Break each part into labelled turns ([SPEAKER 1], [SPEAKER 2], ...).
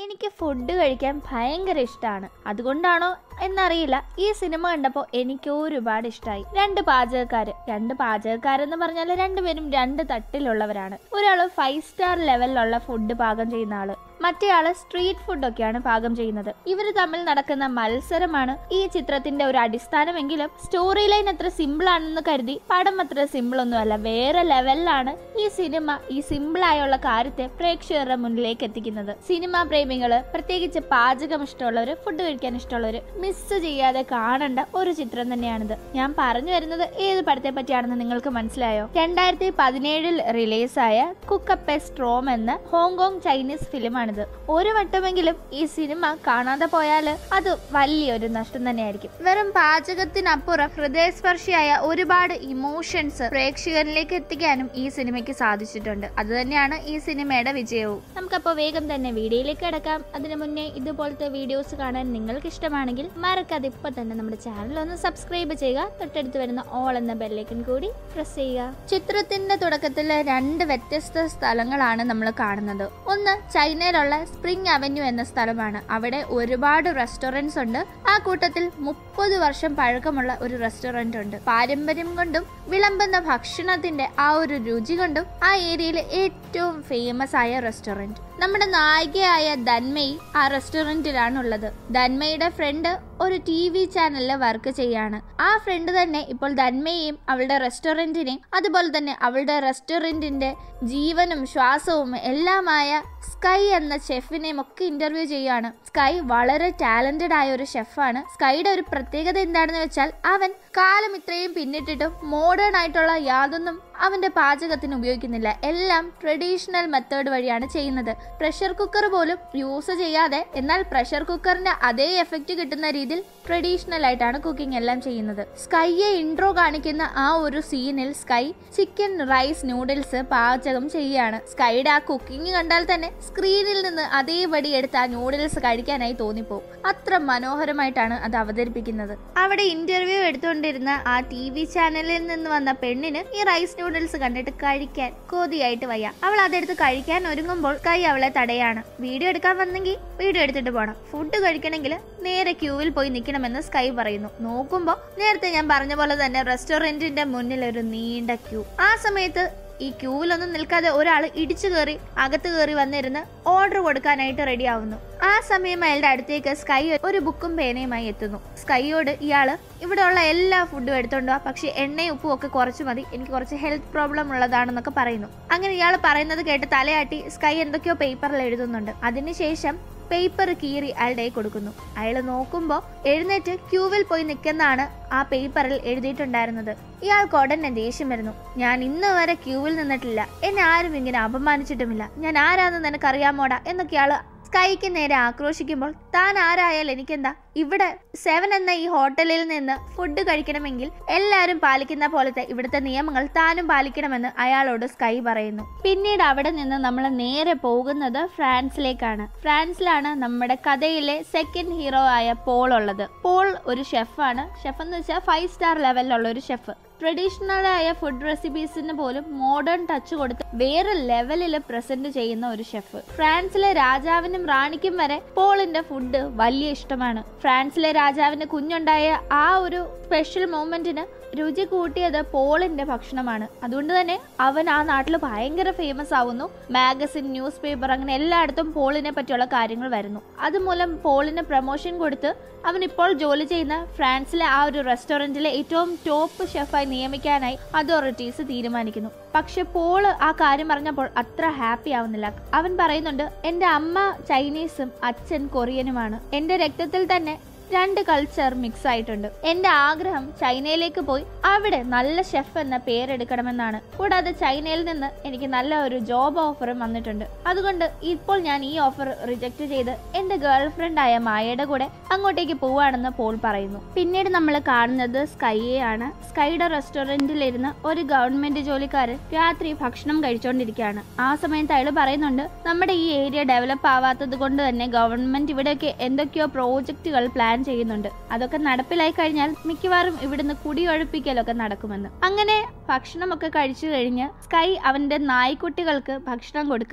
[SPEAKER 1] എനിക്ക് ഫുഡ് കഴിക്കാൻ ഭയങ്കര ഇഷ്ടമാണ് അതുകൊണ്ടാണോ എന്നറിയില്ല ഈ സിനിമ കണ്ടപ്പോൾ എനിക്ക് ഒരുപാട് ഇഷ്ടമായി രണ്ട് പാചകക്കാര് രണ്ട് പാചകക്കാരെന്ന് പറഞ്ഞാൽ രണ്ടുപേരും രണ്ട് തട്ടിലുള്ളവരാണ് ഒരാള് ഫൈവ് സ്റ്റാർ ലെവലിലുള്ള ഫുഡ് പാകം ചെയ്യുന്ന ആള് മറ്റേ ആള് സ്ട്രീറ്റ് ഫുഡൊക്കെയാണ് പാകം ചെയ്യുന്നത് ഇവർ തമ്മിൽ നടക്കുന്ന മത്സരമാണ് ഈ ചിത്രത്തിന്റെ ഒരു അടിസ്ഥാനമെങ്കിലും സ്റ്റോറി ലൈൻ അത്ര സിമ്പിൾ ആണെന്ന് കരുതി പടം അത്ര സിമ്പിൾ ഒന്നുമല്ല വേറെ ലെവലിലാണ് ഈ സിനിമ ഈ സിമ്പിൾ ആയുള്ള കാര്യത്തെ പ്രേക്ഷകരുടെ മുന്നിലേക്ക് എത്തിക്കുന്നത് സിനിമാ പ്രേമികള് പ്രത്യേകിച്ച് പാചകം ഇഷ്ടമുള്ളവര് ഫുഡ് കഴിക്കാൻ ഉള്ളവര് മിസ് ചെയ്യാതെ കാണേണ്ട ഒരു ചിത്രം തന്നെയാണിത് ഞാൻ പറഞ്ഞു വരുന്നത് ഏത് പടത്തെ പറ്റിയാണെന്ന് നിങ്ങൾക്ക് മനസ്സിലായോ രണ്ടായിരത്തി പതിനേഴിൽ റിലീസായ കുക്കപ്പ് സ്ട്രോം എന്ന ഹോങ്കോങ് ചൈനീസ് ഫിലിമാണിത് ഒരു വട്ടമെങ്കിലും ഈ സിനിമ കാണാതെ പോയാൽ അത് വലിയൊരു നഷ്ടം തന്നെയായിരിക്കും വെറും പാചകത്തിനപ്പുറം ഹൃദയസ്പർശിയായ ഒരുപാട് ഇമോഷൻസ് പ്രേക്ഷകരിലേക്ക് എത്തിക്കാനും ഈ സിനിമയ്ക്ക് സാധിച്ചിട്ടുണ്ട് അത് തന്നെയാണ് ഈ സിനിമയുടെ വിജയവും നമുക്കപ്പോൾ വേഗം തന്നെ വീഡിയോയിലേക്ക് കിടക്കാം അതിനു മുന്നേ ഇതുപോലത്തെ വീഡിയോസ് കാണാൻ നിങ്ങൾക്ക് ഇഷ്ടമാണെങ്കിൽ മറക്കാതെ ഇപ്പൊ തന്നെ നമ്മുടെ ചാനൽ ഒന്ന് സബ്സ്ക്രൈബ് ചെയ്യുക തൊട്ടടുത്ത് വരുന്ന ഓൾ എന്ന ബെല്ലൈക്കൻ കൂടി പ്രസ് ചെയ്യുക ചിത്രത്തിന്റെ തുടക്കത്തിൽ രണ്ട് വ്യത്യസ്ത സ്ഥലങ്ങളാണ് നമ്മൾ കാണുന്നത് ഒന്ന് ചൈനയിലുള്ള സ്പ്രിംഗ് അവന്യൂ എന്ന സ്ഥലമാണ് അവിടെ ഒരുപാട് റെസ്റ്റോറൻറ്റ്സ് ഉണ്ട് ആ കൂട്ടത്തിൽ മുപ്പത് വർഷം പഴക്കമുള്ള ഒരു റെസ്റ്റോറന്റ് ഉണ്ട് പാരമ്പര്യം കൊണ്ടും വിളമ്പുന്ന ഭക്ഷണത്തിന്റെ ആ ഒരു രുചി കൊണ്ടും ആ ഏരിയയിലെ ഏറ്റവും ഫേമസ് ആയ റെസ്റ്റോറന്റ് നമ്മുടെ നായികയായ ധന്മയി ആ റെസ്റ്റോറന്റിലാണ് ഉള്ളത് ധന്മയുടെ ഫ്രണ്ട് ഒരു ടി വി ചാനലിൽ വർക്ക് ചെയ്യാണ് ആ ഫ്രണ്ട് തന്നെ ഇപ്പോൾ ധന്മയെയും അവളുടെ റെസ്റ്റോറന്റിനെയും അതുപോലെ തന്നെ അവളുടെ റെസ്റ്റോറന്റിന്റെ ജീവനും ശ്വാസവും എല്ലാമായ സ്കൈ എന്ന ഷെഫിനെയും ഒക്കെ ഇന്റർവ്യൂ ചെയ്യാണ് സ്കൈ വളരെ ടാലന്റഡ് ആയ ഒരു ഷെഫാണ് സ്കൈയുടെ ഒരു പ്രത്യേകത എന്താണെന്ന് വെച്ചാൽ അവൻ കാലം ഇത്രയും പിന്നിട്ടിട്ടും മോഡേൺ ആയിട്ടുള്ള യാതൊന്നും അവന്റെ പാചകത്തിന് ഉപയോഗിക്കുന്നില്ല എല്ലാം ട്രഡീഷണൽ മെത്തേഡ് വഴിയാണ് ചെയ്യുന്നത് പ്രഷർ കുക്കർ പോലും യൂസ് ചെയ്യാതെ എന്നാൽ പ്രഷർ കുക്കറിന്റെ അതേ എഫക്റ്റ് കിട്ടുന്ന രീതിയിൽ ട്രഡീഷണൽ ആയിട്ടാണ് കുക്കിംഗ് എല്ലാം ചെയ്യുന്നത് സ്കൈയെ ഇൻട്രോ കാണിക്കുന്ന ആ ഒരു സീനിൽ സ്കൈ ചിക്കൻ റൈസ് നൂഡിൽസ് പാചകം ചെയ്യുകയാണ് സ്കൈയുടെ ആ കുക്കിംഗ് കണ്ടാൽ തന്നെ സ്ക്രീനിൽ നിന്ന് അതേപടി എടുത്ത് ആ നൂഡിൽസ് കഴിക്കാനായി തോന്നിപ്പോവും അത്ര മനോഹരമായിട്ടാണ് അത് അവതരിപ്പിക്കുന്നത് അവിടെ ഇന്റർവ്യൂ എടുത്തുകൊണ്ടിരുന്ന ആ ടി വി ചാനലിൽ നിന്ന് വന്ന പെണ്ണിന് ഈ റൈസ് നൂഡിൽസ് കണ്ടിട്ട് കഴിക്കാൻ കൊതിയായിട്ട് വയ്യ അവൾ അതെടുത്ത് കഴിക്കാൻ ഒരുങ്ങുമ്പോൾ കൈ അവളെ തടയാണ് വീഡിയോ എടുക്കാൻ വന്നെങ്കിൽ വീഡിയോ എടുത്തിട്ട് പോകണം ഫുഡ് കഴിക്കണമെങ്കിൽ നേരെ ക്യൂവിൽ പോയി നിൽക്കണമെന്ന് സ്കൈ പറയുന്നു നോക്കുമ്പോൾ നേരത്തെ ഞാൻ പറഞ്ഞ പോലെ തന്നെ റെസ്റ്റോറന്റിന്റെ മുന്നിൽ ഒരു നീണ്ട ക്യൂ ആ സമയത്ത് ഈ ക്യൂവിലൊന്നും നിൽക്കാതെ ഒരാൾ ഇടിച്ചു കയറി അകത്ത് കയറി വന്നിരുന്ന് ഓർഡർ കൊടുക്കാനായിട്ട് റെഡി ആവുന്നു ആ സമയം അയാളുടെ അടുത്തേക്ക് സ്കൈ ഒരു ബുക്കും പേനയുമായി എത്തുന്നു സ്കൈയോട് ഇയാള് ഇവിടെ ഉള്ള എല്ലാ ഫുഡും എടുത്തോണ്ടോ പക്ഷെ എണ്ണയും ഉപ്പും ഒക്കെ കുറച്ച് മതി എനിക്ക് കുറച്ച് ഹെൽത്ത് പ്രോബ്ലം ഉള്ളതാണെന്നൊക്കെ പറയുന്നു അങ്ങനെ ഇയാൾ പറയുന്നത് കേട്ട് തലയാട്ടി സ്കൈ എന്തൊക്കെയോ പേപ്പറിൽ എഴുതുന്നുണ്ട് അതിനുശേഷം പേപ്പർ കീറി അയാളുടെ കയ്യിൽ കൊടുക്കുന്നു അയാൾ നോക്കുമ്പോൾ എഴുന്നേറ്റ് ക്യൂവിൽ പോയി നിൽക്കുന്നതാണ് ആ പേപ്പറിൽ എഴുതിയിട്ടുണ്ടായിരുന്നത് ഇയാൾക്ക് ഉടനെ ദേഷ്യം വരുന്നു ഞാൻ ഇന്ന് വരെ ക്യൂവിൽ നിന്നിട്ടില്ല എന്നെ ആരും ഇങ്ങനെ അപമാനിച്ചിട്ടുമില്ല ഞാൻ ആരാന്ന് നിനക്കറിയാമോടാ എന്നൊക്കെ ഇയാള് സ്കൈക്ക് നേരെ ആക്രോശിക്കുമ്പോൾ താൻ ആരായാൽ എനിക്കെന്താ ഇവിടെ സെവൻ എന്ന ഈ ഹോട്ടലിൽ നിന്ന് ഫുഡ് കഴിക്കണമെങ്കിൽ എല്ലാവരും പാലിക്കുന്ന പോലത്തെ ഇവിടുത്തെ നിയമങ്ങൾ താനും പാലിക്കണമെന്ന് അയാളോട് സ്കൈ പറയുന്നു പിന്നീട് അവിടെ നിന്ന് നമ്മൾ നേരെ പോകുന്നത് ഫ്രാൻസിലേക്കാണ് ഫ്രാൻസിലാണ് നമ്മുടെ കഥയിലെ സെക്കൻഡ് ഹീറോ ആയ പോൾ ഉള്ളത് പോൾ ഒരു ഷെഫാണ് ഷെഫ് എന്ന് വെച്ചാൽ ഫൈവ് സ്റ്റാർ ലെവലിലുള്ള ഒരു ഷെഫ് ട്രഡീഷണൽ ആയ ഫുഡ് റെസിപ്പീസിന് പോലും മോഡേൺ ടച്ച് കൊടുത്ത് വേറെ ലെവലിൽ പ്രസന്റ് ചെയ്യുന്ന ഒരു ഷെഫ് ഫ്രാൻസിലെ രാജാവിനും റാണിക്കും വരെ പോളിന്റെ ഫുഡ് വലിയ ഇഷ്ടമാണ് ഫ്രാൻസിലെ രാജാവിന് കുഞ്ഞുണ്ടായ ആ ഒരു സ്പെഷ്യൽ മൊമെന്റിന് രുചി കൂട്ടിയത് പോളിന്റെ ഭക്ഷണമാണ് അതുകൊണ്ട് തന്നെ അവൻ ആ നാട്ടിൽ ഭയങ്കര ഫേമസ് ആവുന്നു മാഗസിൻ ന്യൂസ് പേപ്പർ അങ്ങനെ എല്ലായിടത്തും പോളിനെ പറ്റിയുള്ള കാര്യങ്ങൾ വരുന്നു അതുമൂലം പോളിന് പ്രൊമോഷൻ കൊടുത്ത് അവൻ ഇപ്പോൾ ജോലി ചെയ്യുന്ന ഫ്രാൻസിലെ ആ ഒരു റെസ്റ്റോറന്റിലെ ഏറ്റവും ടോപ്പ് ഷെഫായി നിയമിക്കാനായി അതോറിറ്റീസ് തീരുമാനിക്കുന്നു പക്ഷെ പോള് ആ കാര്യം പറഞ്ഞപ്പോൾ അത്ര ഹാപ്പി ആവുന്നില്ല അവൻ പറയുന്നുണ്ട് എന്റെ അമ്മ ചൈനീസും അച്ഛൻ കൊറിയനുമാണ് എന്റെ രക്തത്തിൽ തന്നെ രണ്ട് കൾച്ചർ മിക്സ് ആയിട്ടുണ്ട് എന്റെ ആഗ്രഹം ചൈനയിലേക്ക് പോയി അവിടെ നല്ല ഷെഫ് എന്ന പേരെടുക്കണമെന്നാണ് കൂടാതെ ചൈനയിൽ നിന്ന് എനിക്ക് നല്ല ഒരു ജോബ് ഓഫറും വന്നിട്ടുണ്ട് അതുകൊണ്ട് ഇപ്പോൾ ഞാൻ ഈ ഓഫർ റിജക്ട് ചെയ്ത് എന്റെ ഗേൾ ഫ്രണ്ട് ആയ മായയുടെ കൂടെ അങ്ങോട്ടേക്ക് പോവാണെന്ന് പോൾ പറയുന്നു പിന്നീട് നമ്മൾ കാണുന്നത് സ്കൈയെ ആണ് സ്കൈയുടെ റെസ്റ്റോറന്റിലിരുന്ന് ഒരു ഗവൺമെന്റ് ജോലിക്കാരൻ രാത്രി ഭക്ഷണം കഴിച്ചുകൊണ്ടിരിക്കുകയാണ് ആ സമയത്ത് അയാൾ പറയുന്നുണ്ട് നമ്മുടെ ഈ ഏരിയ ഡെവലപ്പ് ആവാത്തത് കൊണ്ട് തന്നെ ഗവൺമെന്റ് ഇവിടെയൊക്കെ എന്തൊക്കെയോ പ്രോജക്റ്റുകൾ പ്ലാൻ ചെയ്യുന്നുണ്ട് അതൊക്കെ നടപ്പിലായി കഴിഞ്ഞാൽ മിക്കവാറും ഇവിടുന്ന് കുടിയൊഴിപ്പിക്കലൊക്കെ നടക്കുമെന്ന് അങ്ങനെ ഭക്ഷണമൊക്കെ കഴിച്ചു കഴിഞ്ഞ് സ്കൈ അവന്റെ നായ്ക്കുട്ടികൾക്ക് ഭക്ഷണം കൊടുക്കുകയാണ്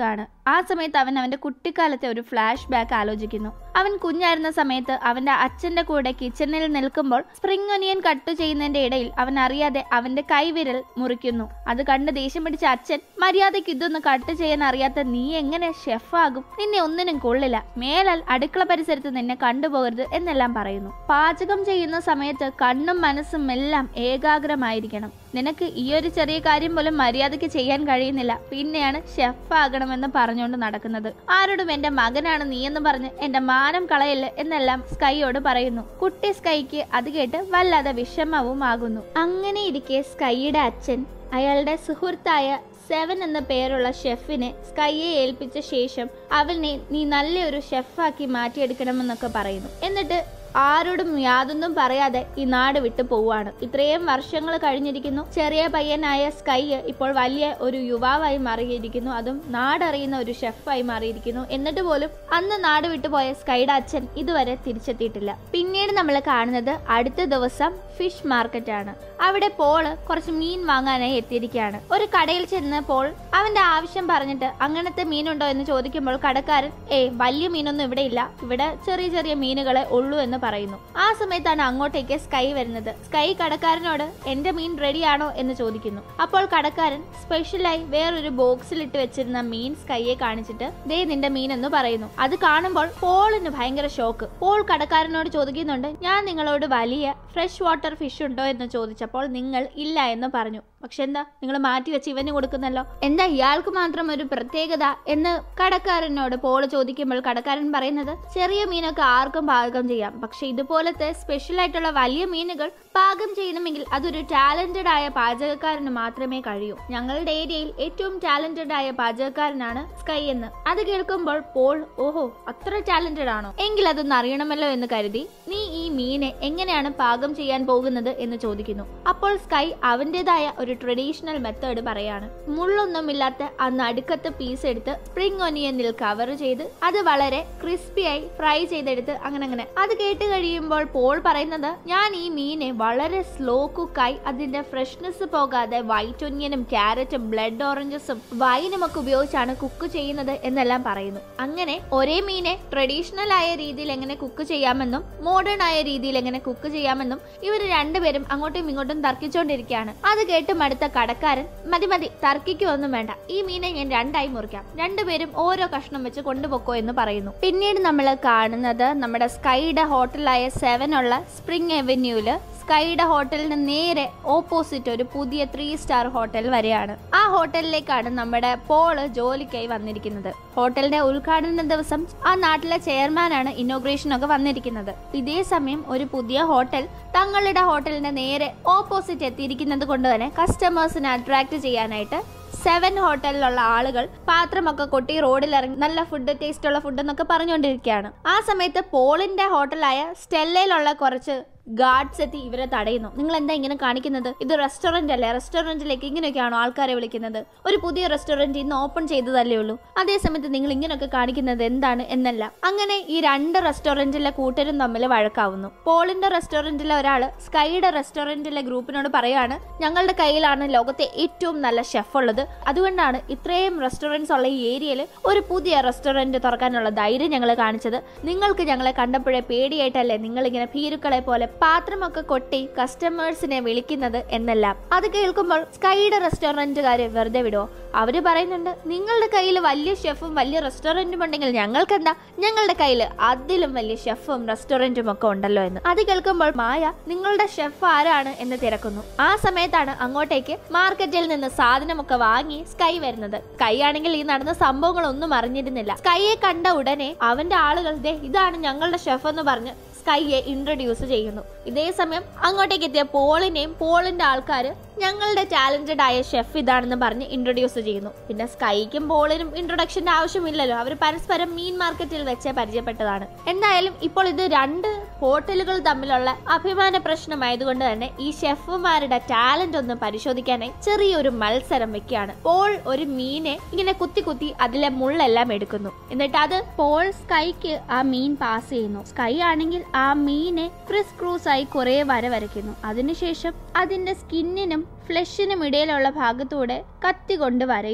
[SPEAKER 1] ആ സമയത്ത് അവൻ അവന്റെ കുട്ടിക്കാലത്തെ ഒരു ഫ്ലാഷ് ബാക്ക് ആലോചിക്കുന്നു അവൻ കുഞ്ഞായിരുന്ന സമയത്ത് അവന്റെ അച്ഛന്റെ കൂടെ കിച്ചണിൽ നിൽക്കുമ്പോൾ സ്പ്രിംഗ് ഒനിയൻ കട്ട് ചെയ്യുന്നതിന്റെ ഇടയിൽ അവൻ അറിയാതെ അവന്റെ കൈവിരൽ മുറിക്കുന്നു അത് കണ്ട് ദേഷ്യം പിടിച്ച അച്ഛൻ മര്യാദയ്ക്ക് ഇതൊന്ന് കട്ട് ചെയ്യാൻ അറിയാത്ത നീ എങ്ങനെ ഷെഫാകും നിന്നെ ഒന്നിനും കൊള്ളില്ല മേലാൽ അടുക്കള പരിസരത്ത് നിന്നെ കണ്ടുപോകരുത് എന്നെല്ലാം പറയുന്നു പാചകം ചെയ്യുന്ന സമയത്ത് കണ്ണും മനസ്സും എല്ലാം ഏകാഗ്രമായിരിക്കണം നിനക്ക് ഈ ഒരു ചെറിയ കാര്യം പോലും മര്യാദയ്ക്ക് ചെയ്യാൻ കഴിയുന്നില്ല പിന്നെയാണ് ഷെഫ് ആകണമെന്ന് പറഞ്ഞുകൊണ്ട് നടക്കുന്നത് ആരോടും എന്റെ മകനാണ് നീ എന്ന് പറഞ്ഞ് എന്റെ മാനം കളയല്ലേ എന്നെല്ലാം സ്കൈയോട് പറയുന്നു കുട്ടി സ്കൈക്ക് അത് കേട്ട് വല്ലാതെ വിഷമവും ആകുന്നു അങ്ങനെ ഇരിക്കെ സ്കൈയുടെ അച്ഛൻ അയാളുടെ സുഹൃത്തായ സെവൻ എന്ന പേരുള്ള ഷെഫിനെ സ്കൈയെ ഏൽപ്പിച്ച ശേഷം അവനെ നീ നല്ലൊരു ഷെഫാക്കി മാറ്റിയെടുക്കണമെന്നൊക്കെ പറയുന്നു എന്നിട്ട് ആരോടും യാതൊന്നും പറയാതെ ഈ നാട് വിട്ടു പോവാണ് ഇത്രയും വർഷങ്ങൾ കഴിഞ്ഞിരിക്കുന്നു ചെറിയ പയ്യനായ സ്കൈ ഇപ്പോൾ വലിയ ഒരു യുവാവായി മാറിയിരിക്കുന്നു അതും നാടറിയുന്ന ഒരു ഷെഫായി മാറിയിരിക്കുന്നു എന്നിട്ട് പോലും അന്ന് നാട് വിട്ടുപോയ സ്കൈയുടെ അച്ഛൻ ഇതുവരെ തിരിച്ചെത്തിയിട്ടില്ല പിന്നീട് നമ്മൾ കാണുന്നത് അടുത്ത ദിവസം ഫിഷ് മാർക്കറ്റ് ആണ് അവിടെ പോള് കുറച്ച് മീൻ വാങ്ങാനായി എത്തിയിരിക്കുകയാണ് ഒരു കടയിൽ ചെന്ന് പോൾ അവന്റെ ആവശ്യം പറഞ്ഞിട്ട് അങ്ങനത്തെ മീനുണ്ടോ എന്ന് ചോദിക്കുമ്പോൾ കടക്കാരൻ ഏ വലിയ മീനൊന്നും ഇവിടെ ഇല്ല ഇവിടെ ചെറിയ ചെറിയ മീനുകളെ ഉള്ളൂ എന്ന് പറയുന്നു ആ സമയത്താണ് അങ്ങോട്ടേക്ക് സ്കൈ വരുന്നത് സ്കൈ കടക്കാരനോട് എന്റെ മീൻ റെഡിയാണോ എന്ന് ചോദിക്കുന്നു അപ്പോൾ കടക്കാരൻ സ്പെഷ്യലായി വേറൊരു ബോക്സിൽ ഇട്ട് വെച്ചിരുന്ന മീൻ സ്കൈയെ കാണിച്ചിട്ട് ദേ നിന്റെ മീൻ എന്ന് പറയുന്നു അത് കാണുമ്പോൾ പോളിന് ഭയങ്കര ഷോക്ക് പോൾ കടക്കാരനോട് ചോദിക്കുന്നുണ്ട് ഞാൻ നിങ്ങളോട് വലിയ ഫ്രഷ് വാട്ടർ ഫിഷ് ഉണ്ടോ എന്ന് ചോദിച്ചപ്പോൾ നിങ്ങൾ ഇല്ല എന്ന് പറഞ്ഞു പക്ഷെ എന്താ നിങ്ങൾ മാറ്റി വെച്ച് ഇവന് കൊടുക്കുന്നല്ലോ എന്താ ഇയാൾക്ക് മാത്രം ഒരു പ്രത്യേകത എന്ന് കടക്കാരനോട് പോള് ചോദിക്കുമ്പോൾ കടക്കാരൻ പറയുന്നത് ചെറിയ മീനൊക്കെ ആർക്കും പാകം ചെയ്യാം പക്ഷെ ഇതുപോലത്തെ സ്പെഷ്യൽ ആയിട്ടുള്ള വലിയ മീനുകൾ പാകം ചെയ്യണമെങ്കിൽ അതൊരു ടാലന്റഡ് ആയ പാചകക്കാരന് മാത്രമേ കഴിയൂ ഞങ്ങളുടെ ഏരിയയിൽ ഏറ്റവും ടാലന്റഡ് ആയ പാചകക്കാരനാണ് സ്കൈ എന്ന് അത് കേൾക്കുമ്പോൾ പോൾ ഓഹോ അത്ര ടാലന്റഡ് ആണോ എങ്കിൽ അതൊന്ന് അറിയണമല്ലോ എന്ന് കരുതി നീ ഈ മീനെ എങ്ങനെയാണ് പാകം ചെയ്യാൻ പോകുന്നത് എന്ന് ചോദിക്കുന്നു അപ്പോൾ സ്കൈ അവന്റേതായ ഒരു ട്രഡീഷണൽ മെത്തേഡ് പറയാണ് മുള്ളൊന്നുമില്ലാത്ത ആ നടുക്കത്തെ പീസ് എടുത്ത് സ്പ്രിംഗ് ഒനിയനിൽ കവർ ചെയ്ത് അത് വളരെ ക്രിസ്പിയായി ഫ്രൈ ചെയ്തെടുത്ത് അങ്ങനെ അങ്ങനെ അത് കേട്ട് കഴിയുമ്പോൾ പോൾ പറയുന്നത് ഞാൻ ഈ മീനെ വളരെ സ്ലോ കുക്കായി അതിന്റെ ഫ്രഷ്നെസ് പോകാതെ വൈറ്റ് ഒനിയനും ക്യാരറ്റും ബ്ലഡ് ഓറഞ്ചസും വൈനും ഒക്കെ ഉപയോഗിച്ചാണ് കുക്ക് ചെയ്യുന്നത് എന്നെല്ലാം പറയുന്നു അങ്ങനെ ഒരേ മീനെ ട്രഡീഷണൽ ആയ രീതിയിൽ എങ്ങനെ കുക്ക് ചെയ്യാമെന്നും മോഡേൺ ആയ രീതിയിൽ എങ്ങനെ കുക്ക് ചെയ്യാമെന്നും ഇവർ രണ്ടുപേരും അങ്ങോട്ടും ഇങ്ങോട്ടും തർക്കിച്ചുകൊണ്ടിരിക്കുകയാണ് അത് കേട്ട് മടുത്ത കടക്കാരൻ മതി മതി തർക്കിക്കൊന്നും വേണ്ട ഈ മീനെ ഞാൻ രണ്ടായി മുറിക്കാം രണ്ടുപേരും ഓരോ കഷ്ണം വെച്ച് കൊണ്ടുപോക്കോ എന്ന് പറയുന്നു പിന്നീട് നമ്മൾ കാണുന്നത് നമ്മുടെ സ്കൈയുടെ ഹോട്ടലായ സെവൻ ഉള്ള സ്പ്രിംഗ് അവന്യൂല് സ്കൈയുടെ ഹോട്ടലിന് നേരെ ഓപ്പോസിറ്റ് ഒരു പുതിയ ത്രീ സ്റ്റാർ ഹോട്ടൽ വരെയാണ് ആ ഹോട്ടലിലേക്കാണ് നമ്മുടെ പോള് ജോലിക്കായി വന്നിരിക്കുന്നത് ഹോട്ടലിന്റെ ഉദ്ഘാടന ദിവസം ആ നാട്ടിലെ ചെയർമാനാണ് ഇനോഗ്രേഷൻ ഒക്കെ വന്നിരിക്കുന്നത് ഇതേ സമയം ഒരു പുതിയ ഹോട്ടൽ തങ്ങളുടെ ഹോട്ടലിന്റെ നേരെ ഓപ്പോസിറ്റ് എത്തിയിരിക്കുന്നത് കൊണ്ട് തന്നെ കസ്റ്റമേഴ്സിനെ അട്രാക്ട് ചെയ്യാനായിട്ട് സെവൻ ഹോട്ടലിലുള്ള ആളുകൾ പാത്രമൊക്കെ കൊട്ടി റോഡിൽ ഇറങ്ങി നല്ല ഫുഡ് ടേസ്റ്റ് ഉള്ള ഫുഡ് എന്നൊക്കെ പറഞ്ഞുകൊണ്ടിരിക്കുകയാണ് ആ സമയത്ത് പോളിന്റെ ഹോട്ടലായ സ്റ്റെല്ലയിലുള്ള കുറച്ച് ഗാർഡ്സ് എത്തി ഇവരെ തടയുന്നു നിങ്ങൾ എന്താ ഇങ്ങനെ കാണിക്കുന്നത് ഇത് റെസ്റ്റോറന്റ് അല്ലേ റെസ്റ്റോറന്റിലേക്ക് ഇങ്ങനെയൊക്കെയാണോ ആൾക്കാരെ വിളിക്കുന്നത് ഒരു പുതിയ റെസ്റ്റോറന്റ് ഇന്ന് ഓപ്പൺ ചെയ്തതല്ലേ ഉള്ളൂ അതേസമയത്ത് നിങ്ങൾ ഇങ്ങനെയൊക്കെ കാണിക്കുന്നത് എന്താണ് എന്നല്ല അങ്ങനെ ഈ രണ്ട് റെസ്റ്റോറന്റിലെ കൂട്ടരും തമ്മിൽ വഴക്കാവുന്നു പോളിന്റെ റെസ്റ്റോറന്റിലെ ഒരാൾ സ്കൈയുടെ റെസ്റ്റോറന്റിലെ ഗ്രൂപ്പിനോട് പറയാണ് ഞങ്ങളുടെ കയ്യിലാണ് ലോകത്തെ ഏറ്റവും നല്ല ഷെഫ് ഉള്ളത് അതുകൊണ്ടാണ് ഇത്രയും റെസ്റ്റോറൻറ്റ്സ് ഉള്ള ഈ ഏരിയയിൽ ഒരു പുതിയ റെസ്റ്റോറന്റ് തുറക്കാനുള്ള ധൈര്യം ഞങ്ങൾ കാണിച്ചത് നിങ്ങൾക്ക് ഞങ്ങളെ കണ്ടപ്പോഴേ പേടിയായിട്ടല്ലേ നിങ്ങൾ ഇങ്ങനെ ഭീരുക്കളെ പോലെ പാത്രമൊക്കെ കൊട്ടി കസ്റ്റമേഴ്സിനെ വിളിക്കുന്നത് എന്നെല്ലാം അത് കേൾക്കുമ്പോൾ സ്കൈയുടെ റെസ്റ്റോറന്റുകാര് വെറുതെ വിടുവോ അവര് പറയുന്നുണ്ട് നിങ്ങളുടെ കയ്യിൽ വലിയ ഷെഫും വലിയ റെസ്റ്റോറന്റും ഉണ്ടെങ്കിൽ ഞങ്ങൾക്ക് എന്താ ഞങ്ങളുടെ കയ്യിൽ അതിലും വലിയ ഷെഫും റെസ്റ്റോറന്റും ഒക്കെ ഉണ്ടല്ലോ എന്ന് അത് കേൾക്കുമ്പോൾ മായ നിങ്ങളുടെ ഷെഫ് ആരാണ് എന്ന് തിരക്കുന്നു ആ സമയത്താണ് അങ്ങോട്ടേക്ക് മാർക്കറ്റിൽ നിന്ന് സാധനമൊക്കെ വാങ്ങി സ്കൈ വരുന്നത് സ്കൈ ആണെങ്കിൽ ഈ നടന്ന സംഭവങ്ങളൊന്നും അറിഞ്ഞിരുന്നില്ല സ്കൈയെ കണ്ട ഉടനെ അവന്റെ ആളുകൾ ദേ ഇതാണ് ഞങ്ങളുടെ ഷെഫ് എന്ന് പറഞ്ഞ് സ്കൈയെ ഇൻട്രൊഡ്യൂസ് ചെയ്യുന്നു ഇതേ സമയം അങ്ങോട്ടേക്ക് എത്തിയ പോളിനെയും പോളിന്റെ ആൾക്കാര് ഞങ്ങളുടെ ടാലന്റഡ് ആയ ഷെഫ് ഇതാണെന്ന് പറഞ്ഞ് ഇൻട്രൊഡ്യൂസ് ചെയ്യുന്നു പിന്നെ സ്കൈക്കും പോളിനും ഇൻട്രൊഡക്ഷന്റെ ആവശ്യമില്ലല്ലോ അവർ പരസ്പരം മീൻ മാർക്കറ്റിൽ വെച്ച് പരിചയപ്പെട്ടതാണ് എന്തായാലും ഇപ്പോൾ ഇത് രണ്ട് ഹോട്ടലുകൾ തമ്മിലുള്ള അഭിമാന പ്രശ്നമായതുകൊണ്ട് തന്നെ ഈ ഷെഫുമാരുടെ ടാലന്റ് ഒന്ന് പരിശോധിക്കാനായി ചെറിയൊരു മത്സരം വെക്കുകയാണ് പോൾ ഒരു മീനെ ഇങ്ങനെ കുത്തി കുത്തി അതിലെ മുള്ളെല്ലാം എടുക്കുന്നു എന്നിട്ട് അത് പോൾ സ്കൈക്ക് ആ മീൻ പാസ് ചെയ്യുന്നു സ്കൈ ആണെങ്കിൽ ആ മീനെ ക്രിസ് ക്രൂസ് ആയി കുറെ വര വരയ്ക്കുന്നു അതിനുശേഷം അതിന്റെ സ്കിന്നിനും ഫ്ലഷിനും ഇടയിലുള്ള ഭാഗത്തൂടെ കത്തി കൊണ്ട് വരയുന്നു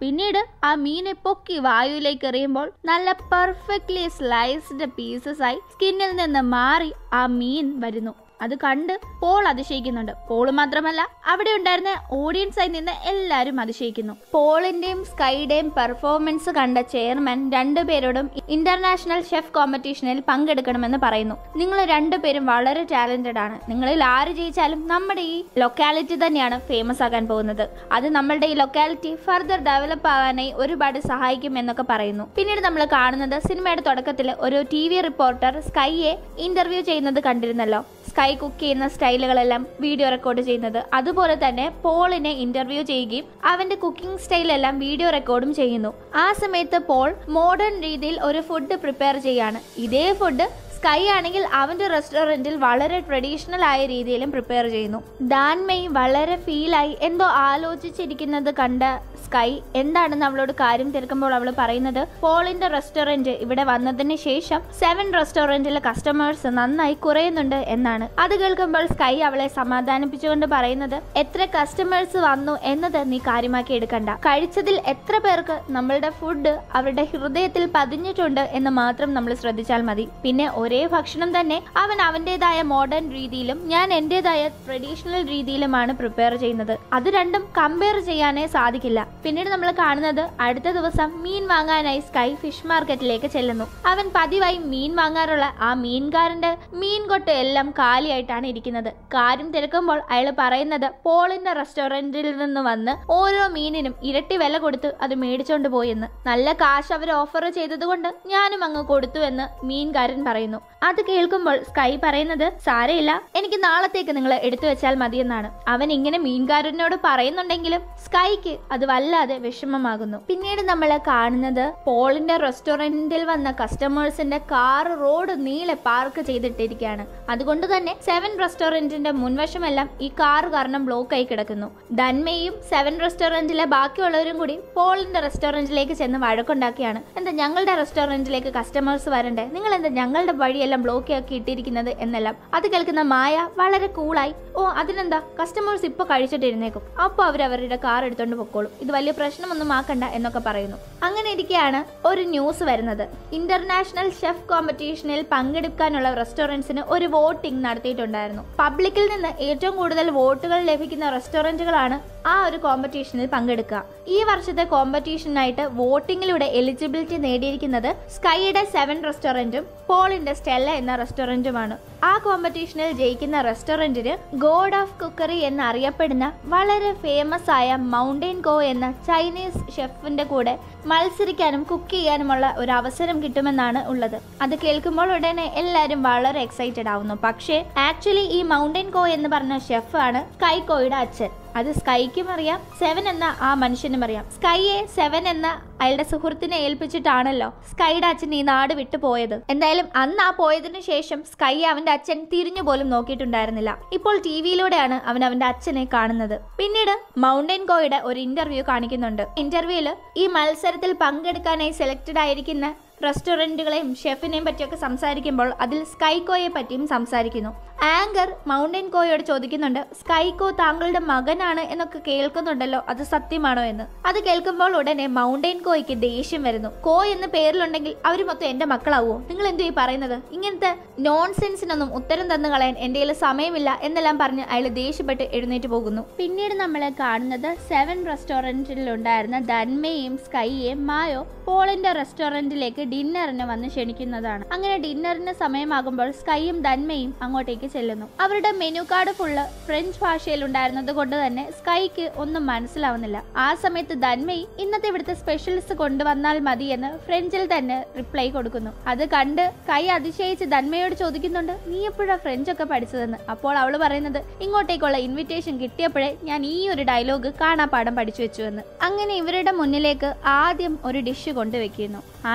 [SPEAKER 1] പിന്നീട് ആ മീനെ പൊക്കി വായുവിലേക്ക് എറിയുമ്പോൾ നല്ല പെർഫെക്റ്റ്ലി സ്ലൈസ്ഡ് പീസസ് ആയി സ്കിന്നിൽ നിന്ന് മാറി ആ മീൻ വരുന്നു അത് കണ്ട് പോൾ അതിശയിക്കുന്നുണ്ട് പോള് മാത്രമല്ല അവിടെ ഉണ്ടായിരുന്ന ഓഡിയൻസായി നിന്ന് എല്ലാവരും അതിശയിക്കുന്നു പോളിന്റെയും സ്കൈയുടെയും പെർഫോമൻസ് കണ്ട ചെയർമാൻ രണ്ടുപേരോടും ഇന്റർനാഷണൽ ഷെഫ് കോമ്പറ്റീഷനിൽ പങ്കെടുക്കണമെന്ന് പറയുന്നു നിങ്ങൾ രണ്ടുപേരും വളരെ ടാലന്റഡ് ആണ് നിങ്ങളിൽ ആര് ജയിച്ചാലും നമ്മുടെ ഈ ലൊക്കാലിറ്റി തന്നെയാണ് ഫേമസ് ആകാൻ പോകുന്നത് അത് നമ്മളുടെ ഈ ലൊക്കാലിറ്റി ഫർദർ ഡെവലപ്പ് ആവാനായി ഒരുപാട് സഹായിക്കും എന്നൊക്കെ പറയുന്നു പിന്നീട് നമ്മൾ കാണുന്നത് സിനിമയുടെ തുടക്കത്തിൽ ഒരു ടി വി റിപ്പോർട്ടർ സ്കൈയെ ഇന്റർവ്യൂ ചെയ്യുന്നത് കണ്ടിരുന്നല്ലോ സ്കൈ കുക്ക് ചെയ്യുന്ന സ്റ്റൈലുകളെല്ലാം വീഡിയോ റെക്കോർഡ് ചെയ്യുന്നത് അതുപോലെ തന്നെ പോളിനെ ഇന്റർവ്യൂ ചെയ്യുകയും അവന്റെ കുക്കിംഗ് സ്റ്റൈലെല്ലാം വീഡിയോ റെക്കോർഡും ചെയ്യുന്നു ആ സമയത്ത് പോൾ മോഡേൺ രീതിയിൽ ഒരു ഫുഡ് പ്രിപ്പയർ ചെയ്യാണ് ഇതേ ഫുഡ് സ്കൈ ആണെങ്കിൽ അവന്റെ റെസ്റ്റോറന്റിൽ വളരെ ട്രഡീഷണൽ ആയ രീതിയിലും പ്രിപ്പയർ ചെയ്യുന്നു ദാൻമയി വളരെ ഫീലായി എന്തോ ആലോചിച്ചിരിക്കുന്നത് കണ്ട സ്കൈ എന്താണെന്ന് അവളോട് കാര്യം തിരക്കുമ്പോൾ അവൾ പറയുന്നത് പോളിന്റെ റെസ്റ്റോറന്റ് ഇവിടെ വന്നതിന് ശേഷം സെവൻ റെസ്റ്റോറന്റിലെ കസ്റ്റമേഴ്സ് നന്നായി കുറയുന്നുണ്ട് എന്നാണ് അത് കേൾക്കുമ്പോൾ സ്കൈ അവളെ സമാധാനിപ്പിച്ചുകൊണ്ട് പറയുന്നത് എത്ര കസ്റ്റമേഴ്സ് വന്നു എന്നത് നീ കാര്യമാക്കി എടുക്കണ്ട കഴിച്ചതിൽ എത്ര പേർക്ക് നമ്മളുടെ ഫുഡ് അവരുടെ ഹൃദയത്തിൽ പതിഞ്ഞിട്ടുണ്ട് എന്ന് മാത്രം നമ്മൾ ശ്രദ്ധിച്ചാൽ മതി പിന്നെ ഒരേ ഭക്ഷണം തന്നെ അവൻ അവന്റേതായ മോഡേൺ രീതിയിലും ഞാൻ എന്റേതായ ട്രഡീഷണൽ രീതിയിലുമാണ് പ്രിപ്പയർ ചെയ്യുന്നത് അത് രണ്ടും കമ്പയർ ചെയ്യാനേ സാധിക്കില്ല പിന്നീട് നമ്മൾ കാണുന്നത് അടുത്ത ദിവസം മീൻ വാങ്ങാനായി സ്കൈ ഫിഷ് മാർക്കറ്റിലേക്ക് ചെല്ലുന്നു അവൻ പതിവായി മീൻ വാങ്ങാറുള്ള ആ മീൻകാരന്റെ മീൻ കൊട്ട് എല്ലാം കാലിയായിട്ടാണ് ഇരിക്കുന്നത് കാര്യം തിരക്കുമ്പോൾ അയാൾ പറയുന്നത് പോളിന്റെ റെസ്റ്റോറന്റിൽ നിന്ന് വന്ന് ഓരോ മീനിനും ഇരട്ടി വില കൊടുത്ത് അത് മേടിച്ചോണ്ട് പോയെന്ന് നല്ല കാശ് അവർ ഓഫർ ചെയ്തതുകൊണ്ട് ഞാനും അങ്ങ് കൊടുത്തു എന്ന് മീൻകാരൻ പറയുന്നു അത് കേൾക്കുമ്പോൾ സ്കൈ പറയുന്നത് സാരയില്ല എനിക്ക് നാളത്തേക്ക് നിങ്ങൾ എടുത്തു വെച്ചാൽ മതിയെന്നാണ് അവൻ ഇങ്ങനെ മീൻകാരനോട് പറയുന്നുണ്ടെങ്കിലും സ്കൈക്ക് അത് വല്ലാതെ വിഷമമാകുന്നു പിന്നീട് നമ്മൾ കാണുന്നത് പോളിന്റെ റെസ്റ്റോറന്റിൽ വന്ന കസ്റ്റമേഴ്സിന്റെ കാർ റോഡ് നീളെ പാർക്ക് ചെയ്തിട്ടിരിക്കുകയാണ് അതുകൊണ്ട് തന്നെ സെവൻ റെസ്റ്റോറന്റിന്റെ മുൻവശമെല്ലാം ഈ കാർ കാരണം ബ്ലോക്ക് ആയി കിടക്കുന്നു ദന്മയും സെവൻ റെസ്റ്റോറന്റിലെ ബാക്കിയുള്ളവരും കൂടി പോളിന്റെ റെസ്റ്റോറന്റിലേക്ക് ചെന്ന് വഴക്കുണ്ടാക്കിയാണ് എന്താ ഞങ്ങളുടെ റെസ്റ്റോറന്റിലേക്ക് കസ്റ്റമേഴ്സ് വരണ്ടേ നിങ്ങൾ എന്താ ഞങ്ങളുടെ വഴിയെല്ലാം ബ്ലോക്ക് ആക്കി ഇട്ടിരിക്കുന്നത് എന്നെല്ലാം അത് കേൾക്കുന്ന മായ വളരെ കൂളായി ഓ അതിനെന്താ കസ്റ്റമേഴ്സ് ഇപ്പൊ കഴിച്ചിട്ടിരുന്നേക്കും അപ്പോൾ അവർ അവരുടെ കാർ എടുത്തോണ്ട് പൊക്കോളും ഇത് വലിയ പ്രശ്നമൊന്നും ആക്കണ്ട എന്നൊക്കെ പറയുന്നു അങ്ങനെ ഇരിക്കെയാണ് ഒരു ന്യൂസ് വരുന്നത് ഇന്റർനാഷണൽ ഷെഫ് കോമ്പറ്റീഷനിൽ പങ്കെടുക്കാനുള്ള റെസ്റ്റോറൻറ്റ്സിന് ഒരു വോട്ടിംഗ് നടത്തിയിട്ടുണ്ടായിരുന്നു പബ്ലിക്കിൽ നിന്ന് ഏറ്റവും കൂടുതൽ വോട്ടുകൾ ലഭിക്കുന്ന റെസ്റ്റോറൻറ്റുകളാണ് ആ ഒരു കോമ്പറ്റീഷനിൽ പങ്കെടുക്കുക ഈ വർഷത്തെ കോമ്പറ്റീഷനായിട്ട് വോട്ടിങ്ങിലൂടെ എലിജിബിലിറ്റി നേടിയിരിക്കുന്നത് സ്കൈയുടെ സെവൻ റെസ്റ്റോറൻറ്റും പോളിന്റെ സ്റ്റെല്ല എന്ന റെസ്റ്റോറൻറ്റുമാണ് ആ കോമ്പറ്റീഷനിൽ ജയിക്കുന്ന റെസ്റ്റോറൻറ്റിന് ഗോഡ് ഓഫ് കുക്കറി എന്നറിയപ്പെടുന്ന വളരെ ഫേമസ് ആയ മൗണ്ടൈൻ ഗോ എന്ന ചൈനീസ് ഷെഫിന്റെ കൂടെ മത്സരിക്കാനും കുക്ക് ചെയ്യാനുമുള്ള ഒരു അവസരം കിട്ടുമെന്നാണ് ഉള്ളത് അത് കേൾക്കുമ്പോൾ ഉടനെ എല്ലാവരും വളരെ എക്സൈറ്റഡ് ആവുന്നു പക്ഷേ ആക്ച്വലി ഈ മൗണ്ടൈൻ കോ എന്ന് പറഞ്ഞ ഷെഫാണ് സ്കൈകോയുടെ അച്ഛൻ അത് സ്കൈക്കും അറിയാം സെവൻ എന്ന ആ മനുഷ്യനും അറിയാം സ്കൈയെ സെവൻ എന്ന അയാളുടെ സുഹൃത്തിനെ ഏൽപ്പിച്ചിട്ടാണല്ലോ സ്കൈയുടെ അച്ഛൻ ഈ നാട് വിട്ടു പോയത് എന്തായാലും അന്ന് ആ പോയതിനു ശേഷം സ്കൈ അവന്റെ അച്ഛൻ തിരിഞ്ഞു പോലും നോക്കിയിട്ടുണ്ടായിരുന്നില്ല ഇപ്പോൾ ടി വിയിലൂടെയാണ് അവൻ അവന്റെ അച്ഛനെ കാണുന്നത് പിന്നീട് മൗണ്ടൻ കോയുടെ ഒരു ഇന്റർവ്യൂ കാണിക്കുന്നുണ്ട് ഇന്റർവ്യൂവിൽ ഈ മത്സരത്തിൽ പങ്കെടുക്കാനായി സെലക്റ്റഡ് ആയിരിക്കുന്ന റെസ്റ്റോറൻറ്റുകളെയും ഷെഫിനെയും പറ്റിയൊക്കെ സംസാരിക്കുമ്പോൾ അതിൽ സ്കൈകോയെ പറ്റിയും സംസാരിക്കുന്നു ആങ്കർ മൗണ്ടൻ കോയോട് ചോദിക്കുന്നുണ്ട് സ്കൈകോ താങ്കളുടെ മകനാണ് എന്നൊക്കെ കേൾക്കുന്നുണ്ടല്ലോ അത് സത്യമാണോ എന്ന് അത് കേൾക്കുമ്പോൾ ഉടനെ മൗണ്ടൻ കോയ്ക്ക് ദേഷ്യം വരുന്നു കോ എന്ന് പേരിലുണ്ടെങ്കിൽ അവർ മൊത്തം എന്റെ മക്കളാവോ നിങ്ങൾ എന്തു ഈ പറയുന്നത് ഇങ്ങനത്തെ നോൺസെൻസിനൊന്നും ഉത്തരം തന്നു കളയാൻ എന്റെ കയ്യിൽ സമയമില്ല എന്നെല്ലാം പറഞ്ഞ് അയാൾ ദേഷ്യപ്പെട്ട് എഴുന്നേറ്റ് പോകുന്നു പിന്നീട് നമ്മൾ കാണുന്നത് സെവൻ റെസ്റ്റോറൻറ്റിൽ ഉണ്ടായിരുന്ന ധന്മയും സ്കൈയെയും മായോ പോളിന്റെ റെസ്റ്റോറന്റിലേക്ക് ഡിന്നറിന് വന്ന് ക്ഷണിക്കുന്നതാണ് അങ്ങനെ ഡിന്നറിന് സമയമാകുമ്പോൾ സ്കൈയും ധന്മയും അങ്ങോട്ടേക്ക് ചെല്ലുന്നു അവരുടെ മെനു കാർഡ് ഫുള്ള് ഫ്രഞ്ച് ഭാഷയിൽ ഉണ്ടായിരുന്നത് കൊണ്ട് തന്നെ സ്കൈക്ക് ഒന്നും മനസ്സിലാവുന്നില്ല ആ സമയത്ത് ധന്മയി ഇന്നത്തെ ഇവിടുത്തെ സ്പെഷ്യൽസ് കൊണ്ടുവന്നാൽ മതി എന്ന് ഫ്രഞ്ചിൽ തന്നെ റിപ്ലൈ കൊടുക്കുന്നു അത് കണ്ട് കൈ അതിശയിച്ച് ധന്മയോട് ചോദിക്കുന്നുണ്ട് നീ എപ്പോഴാ ഫ്രഞ്ച് ഒക്കെ പഠിച്ചതെന്ന് അപ്പോൾ അവള് പറയുന്നത് ഇങ്ങോട്ടേക്കുള്ള ഇൻവിറ്റേഷൻ കിട്ടിയപ്പോഴേ ഞാൻ ഈ ഒരു ഡയലോഗ് കാണാപ്പാടം പഠിച്ചു വെച്ചു എന്ന് അങ്ങനെ ഇവരുടെ മുന്നിലേക്ക് ആദ്യം ഒരു ഡിഷ് കൊണ്ടുവെക്കുന്നു ആ ഡിഷ്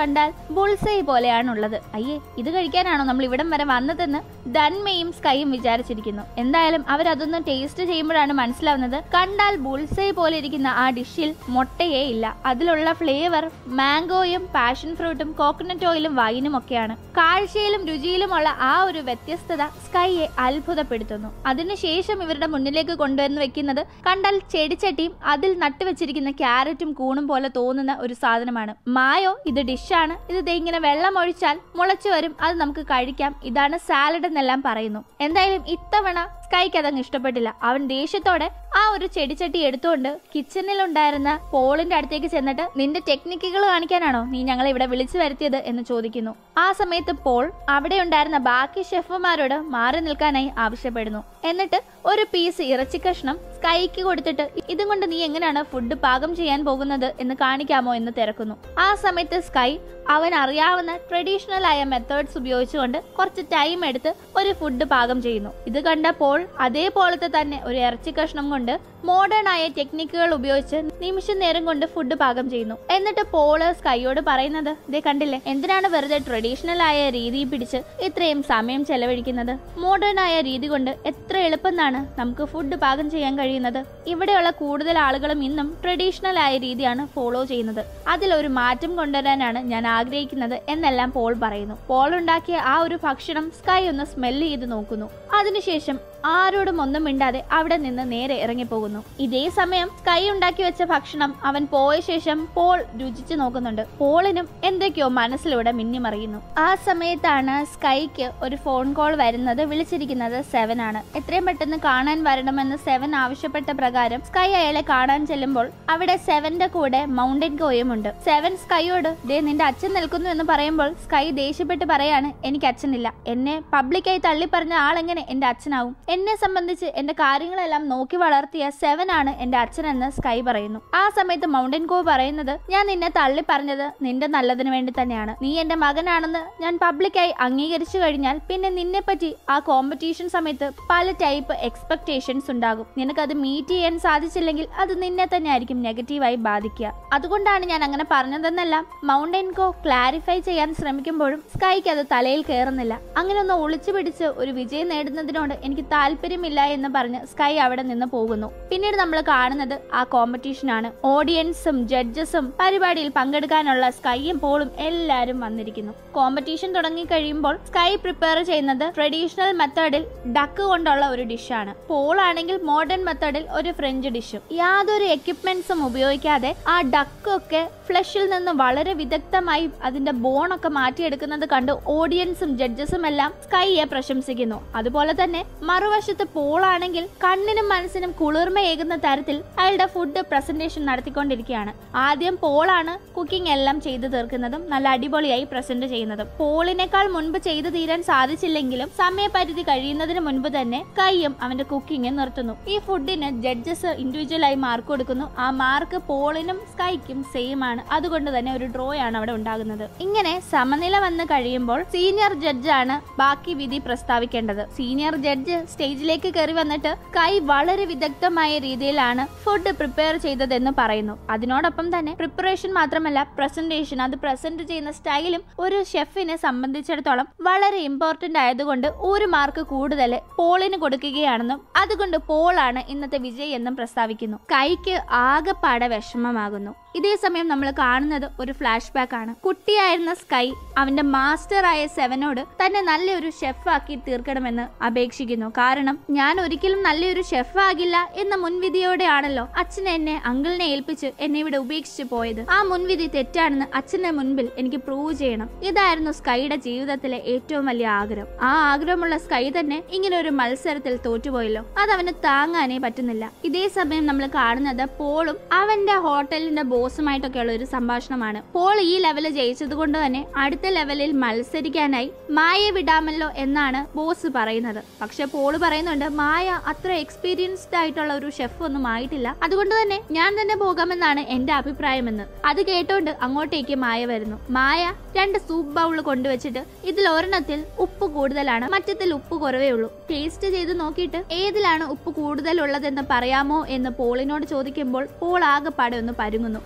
[SPEAKER 1] കണ്ടാൽ ബുൾസൈ പോലെയാണുള്ളത് അയ്യേ ഇത് കഴിക്കാനാണോ നമ്മൾ ഇവിടം വരെ വന്നതെന്ന് ഡൻമയും സ്കൈയും വിചാരിച്ചിരിക്കുന്നു എന്തായാലും അവരതൊന്ന് ടേസ്റ്റ് ചെയ്യുമ്പോഴാണ് മനസ്സിലാവുന്നത് കണ്ടാൽ ബുൾസൈ പോലെ ഇരിക്കുന്ന ആ ഡിഷിൽ മുട്ടയേ ഇല്ല അതിലുള്ള ഫ്ലേവർ മാംഗോയും പാഷൻ ഫ്രൂട്ടും കോക്കനട്ട് ഓയിലും വൈനും ഒക്കെയാണ് കാഴ്ചയിലും രുചിയിലുമുള്ള ആ ഒരു വ്യത്യസ്തത സ്കൈയെ അത്ഭുതപ്പെടുത്തുന്നു അതിനുശേഷം ഇവരുടെ മുന്നിലേക്ക് കൊണ്ടുവന്ന് വെക്കുന്നത് കണ്ടാൽ ചെടിച്ചട്ടിയും അതിൽ നട്ടുവെച്ചിരിക്കുന്ന ക്യാരറ്റും കൂണും പോലെ തോന്നുന്ന ഒരു സാധനമാണ് മായോ ഇത് ഡിഷാണ് ഇത് ദേ ഇങ്ങനെ വെള്ളം ഒഴിച്ചാൽ മുളച്ചു വരും അത് നമുക്ക് കഴിക്കാം ഇതാണ് സാലഡ് എന്നെല്ലാം പറയുന്നു എന്തായാലും ഇത്തവണ സ്കൈക്ക് അതങ്ങ് ഇഷ്ടപ്പെട്ടില്ല അവൻ ദേഷ്യത്തോടെ ആ ഒരു ചെടിച്ചട്ടി എടുത്തുകൊണ്ട് കിച്ചണിൽ ഉണ്ടായിരുന്ന പോളിന്റെ അടുത്തേക്ക് ചെന്നിട്ട് നിന്റെ ടെക്നിക്കുകൾ കാണിക്കാനാണോ നീ ഞങ്ങളെ ഇവിടെ വിളിച്ചു വരുത്തിയത് എന്ന് ചോദിക്കുന്നു ആ സമയത്ത് പോൾ അവിടെ ഉണ്ടായിരുന്ന ബാക്കി ഷെഫുമാരോട് മാറി നിൽക്കാനായി ആവശ്യപ്പെടുന്നു എന്നിട്ട് ഒരു പീസ് ഇറച്ചി കഷ്ണം സ്കൈക്ക് കൊടുത്തിട്ട് ഇതും കൊണ്ട് നീ എങ്ങനെയാണ് ഫുഡ് പാകം ചെയ്യാൻ പോകുന്നത് എന്ന് കാണിക്കാമോ എന്ന് തിരക്കുന്നു ആ സമയത്ത് സ്കൈ അവൻ അറിയാവുന്ന ട്രഡീഷണൽ ആയ മെത്തേഡ്സ് ഉപയോഗിച്ചുകൊണ്ട് കുറച്ച് ടൈം എടുത്ത് ഒരു ഫുഡ് പാകം ചെയ്യുന്നു ഇത് കണ്ടപ്പോൾ അതേപോലത്തെ തന്നെ ഒരു ഇറച്ചി കഷ്ണം കൊണ്ട് മോഡേൺ ആയ ടെക്നിക്കുകൾ ഉപയോഗിച്ച് നിമിഷ നേരം കൊണ്ട് ഫുഡ് പാകം ചെയ്യുന്നു എന്നിട്ട് പോള് സ്കൈയോട് പറയുന്നത് ഇതേ കണ്ടില്ലേ എന്തിനാണ് വെറുതെ ട്രഡീഷണൽ ആയ രീതി പിടിച്ച് ഇത്രയും സമയം ചെലവഴിക്കുന്നത് മോഡേൺ ആയ രീതി കൊണ്ട് എത്ര എളുപ്പമെന്നാണ് നമുക്ക് ഫുഡ് പാകം ചെയ്യാൻ കഴിയുന്നത് ഇവിടെയുള്ള കൂടുതൽ ആളുകളും ഇന്നും ട്രഡീഷണൽ ആയ രീതിയാണ് ഫോളോ ചെയ്യുന്നത് അതിലൊരു മാറ്റം കൊണ്ടുവരാനാണ് ഞാൻ ആഗ്രഹിക്കുന്നത് എന്നെല്ലാം പോൾ പറയുന്നു പോൾ ഉണ്ടാക്കിയ ആ ഒരു ഭക്ഷണം സ്കൈ ഒന്ന് സ്മെല്ല് ചെയ്ത് നോക്കുന്നു അതിനുശേഷം ആരോടും ഒന്നും മിണ്ടാതെ അവിടെ നിന്ന് നേരെ ഇറങ്ങിപ്പോകുന്നു ഇതേ സമയം സ്കൈ ഉണ്ടാക്കി വെച്ച ഭക്ഷണം അവൻ പോയ ശേഷം പോൾ രുചിച്ചു നോക്കുന്നുണ്ട് പോളിനും എന്തൊക്കെയോ മനസ്സിലൂടെ മിന്നിമറിയുന്നു ആ സമയത്താണ് സ്കൈക്ക് ഒരു ഫോൺ കോൾ വരുന്നത് വിളിച്ചിരിക്കുന്നത് സെവൻ ആണ് എത്രയും പെട്ടെന്ന് കാണാൻ വരണമെന്ന് സെവൻ ആവശ്യപ്പെട്ട പ്രകാരം സ്കൈ അയാളെ കാണാൻ ചെല്ലുമ്പോൾ അവിടെ സെവന്റെ കൂടെ മൗണ്ടൻ ഗോയും ഉണ്ട് സെവൻ സ്കൈയോട് ദേ നിന്റെ അച്ഛൻ നിൽക്കുന്നു എന്ന് പറയുമ്പോൾ സ്കൈ ദേഷ്യപ്പെട്ട് പറയാണ് എനിക്ക് അച്ഛനില്ല എന്നെ പബ്ലിക്കായി തള്ളി പറഞ്ഞ ആളെങ്ങനെ എന്റെ അച്ഛനാവും എന്നെ സംബന്ധിച്ച് എന്റെ കാര്യങ്ങളെല്ലാം നോക്കി വളർത്തിയ സെവൻ ആണ് എന്റെ അച്ഛനെന്ന് സ്കൈ പറയുന്നു ആ സമയത്ത് മൗണ്ടൻ കോ പറയുന്നത് ഞാൻ നിന്നെ തള്ളി പറഞ്ഞത് നിന്റെ നല്ലതിന് വേണ്ടി തന്നെയാണ് നീ എന്റെ മകനാണെന്ന് ഞാൻ പബ്ലിക്കായി അംഗീകരിച്ചു കഴിഞ്ഞാൽ പിന്നെ നിന്നെ പറ്റി ആ കോമ്പറ്റീഷൻ സമയത്ത് പല ടൈപ്പ് എക്സ്പെക്ടേഷൻസ് ഉണ്ടാകും നിനക്കത് മീറ്റ് ചെയ്യാൻ സാധിച്ചില്ലെങ്കിൽ അത് നിന്നെ തന്നെ ആയിരിക്കും നെഗറ്റീവായി ബാധിക്കുക അതുകൊണ്ടാണ് ഞാൻ അങ്ങനെ പറഞ്ഞതെന്നല്ല മൗണ്ടൻ കോ ക്ലാരിഫൈ ചെയ്യാൻ ശ്രമിക്കുമ്പോഴും സ്കൈക്ക് അത് തലയിൽ കയറുന്നില്ല അങ്ങനെ ഒന്ന് ഒളിച്ചു പിടിച്ച് ഒരു വിജയം നേടുന്നതിനോട് എനിക്ക് താല്പര്യമില്ല എന്ന് പറഞ്ഞ് സ്കൈ അവിടെ നിന്ന് പോകുന്നു പിന്നീട് നമ്മൾ കാണുന്നത് ആ കോമ്പറ്റീഷനാണ് ഓഡിയൻസും ജഡ്ജസും പരിപാടിയിൽ പങ്കെടുക്കാനുള്ള സ്കൈയും പോളും എല്ലാവരും വന്നിരിക്കുന്നു കോമ്പറ്റീഷൻ തുടങ്ങി കഴിയുമ്പോൾ സ്കൈ പ്രിപ്പയർ ചെയ്യുന്നത് ട്രഡീഷണൽ മെത്തേഡിൽ ഡക്ക് കൊണ്ടുള്ള ഒരു ഡിഷാണ് പോൾ ആണെങ്കിൽ മോഡേൺ മെത്തേഡിൽ ഒരു ഫ്രഞ്ച് ഡിഷും യാതൊരു എക്യുപ്മെന്റ്സും ഉപയോഗിക്കാതെ ആ ഡക്കൊക്കെ ഫ്ലഷിൽ നിന്ന് വളരെ വിദഗ്ധമായി അതിന്റെ ബോണൊക്കെ മാറ്റിയെടുക്കുന്നത് കണ്ട് ഓഡിയൻസും ജഡ്ജസും എല്ലാം സ്കൈയെ പ്രശംസിക്കുന്നു അതുപോലെ തന്നെ മറുവശത്ത് പോൾ ആണെങ്കിൽ കണ്ണിനും മനസ്സിനും കുളിർമയേകുന്ന തരത്തിൽ അയാളുടെ ഫുഡ് പ്രസന്റേഷൻ നടത്തിക്കൊണ്ടിരിക്കുകയാണ് ആദ്യം പോളാണ് കുക്കിംഗ് എല്ലാം ചെയ്തു തീർക്കുന്നതും നല്ല അടിപൊളിയായി പ്രസന്റ് ചെയ്യുന്നതും പോളിനേക്കാൾ മുൻപ് ചെയ്തു തീരാൻ സാധിച്ചില്ലെങ്കിലും സമയപരിധി കഴിയുന്നതിന് മുൻപ് തന്നെ കൈയും അവന്റെ കുക്കിംഗ് നിർത്തുന്നു ഈ ഫുഡിന് ജഡ്ജസ് ഇൻഡിവിജ്വൽ ആയി മാർക്ക് കൊടുക്കുന്നു ആ മാർക്ക് പോളിനും സ്കൈക്കും സെയിം ആണ് അതുകൊണ്ട് തന്നെ ഒരു ഡ്രോ ആണ് അവിടെ ഉണ്ടാകുന്നത് ഇങ്ങനെ സമനില വന്ന് കഴിയുമ്പോൾ സീനിയർ ജഡ്ജാണ് ബാക്കി വിധി പ്രസ്താവിക്കേണ്ടത് സീനിയർ ജഡ്ജ് സ്റ്റേജിലേക്ക് കയറി വന്നിട്ട് കൈ വളരെ വിദഗ്ധമായ രീതിയിലാണ് ഫുഡ് പ്രിപ്പയർ ചെയ്തതെന്ന് പറയുന്നു അതിനോടൊപ്പം തന്നെ പ്രിപ്പറേഷൻ മാത്രമല്ല പ്രസന്റേഷൻ അത് പ്രസന്റ് ചെയ്യുന്ന സ്റ്റൈലും ഒരു ഷെഫിനെ സംബന്ധിച്ചിടത്തോളം വളരെ ഇമ്പോർട്ടന്റ് ആയതുകൊണ്ട് ഒരു മാർക്ക് കൂടുതൽ പോളിന് കൊടുക്കുകയാണെന്നും അതുകൊണ്ട് പോളാണ് ഇന്നത്തെ വിജയ് എന്നും പ്രസ്താവിക്കുന്നു കൈക്ക് ആകെപ്പാടെ വിഷമമാകുന്നു ഇതേ സമയം നമ്മൾ കാണുന്നത് ഒരു ഫ്ലാഷ് ബാക്ക് ആണ് കുട്ടിയായിരുന്ന സ്കൈ അവന്റെ മാസ്റ്റർ ആയ സെവനോട് തന്നെ നല്ലൊരു ഷെഫാക്കി തീർക്കണമെന്ന് അപേക്ഷിക്കുന്നു കാരണം ഞാൻ ഒരിക്കലും നല്ലൊരു ഷെഫ് ആകില്ല എന്ന മുൻവിധിയോടെയാണല്ലോ അച്ഛൻ എന്നെ അങ്കിളിനെ ഏൽപ്പിച്ച് എന്നെ ഇവിടെ ഉപേക്ഷിച്ച് പോയത് ആ മുൻവിധി തെറ്റാണെന്ന് അച്ഛന്റെ മുൻപിൽ എനിക്ക് പ്രൂവ് ചെയ്യണം ഇതായിരുന്നു സ്കൈയുടെ ജീവിതത്തിലെ ഏറ്റവും വലിയ ആഗ്രഹം ആ ആഗ്രഹമുള്ള സ്കൈ തന്നെ ഇങ്ങനെ ഒരു മത്സരത്തിൽ തോറ്റുപോയല്ലോ അത് അവന് താങ്ങാനേ പറ്റുന്നില്ല ഇതേ സമയം നമ്മൾ കാണുന്നത് പോളും അവന്റെ ഹോട്ടലിന്റെ ബോസുമായിട്ടൊക്കെയുള്ള ഒരു സംഭാഷണമാണ് പോൾ ഈ ലെവല് ജയിച്ചത് കൊണ്ട് തന്നെ അടുത്ത ലെവലിൽ മത്സരിക്കാനായി മായയെ വിടാമല്ലോ എന്നാണ് ബോസ് പറയുന്നത് പക്ഷെ പോള് പറയുന്നുണ്ട് മായ അത്ര എക്സ്പീരിയൻസ്ഡ് ആയിട്ടുള്ള ഒരു ഷെഫ് ഒന്നും ആയിട്ടില്ല അതുകൊണ്ട് തന്നെ ഞാൻ തന്നെ പോകാമെന്നാണ് എന്റെ അഭിപ്രായമെന്ന് അത് കേട്ടോണ്ട് അങ്ങോട്ടേക്ക് മായ വരുന്നു മായ രണ്ട് സൂപ്പ് ബൗൾ കൊണ്ടുവച്ചിട്ട് ഇതിൽ ഒരെണ്ണത്തിൽ ഉപ്പ് കൂടുതലാണ് മറ്റത്തിൽ ഉപ്പ് കുറവേ ഉള്ളൂ ടേസ്റ്റ് ചെയ്ത് നോക്കിയിട്ട് ഏതിലാണ് ഉപ്പ് കൂടുതൽ ഉള്ളതെന്ന് പറയാമോ എന്ന് പോളിനോട് ചോദിക്കുമ്പോൾ പോൾ ആകെപ്പാടെ ഒന്ന് പരുങ്ങുന്നു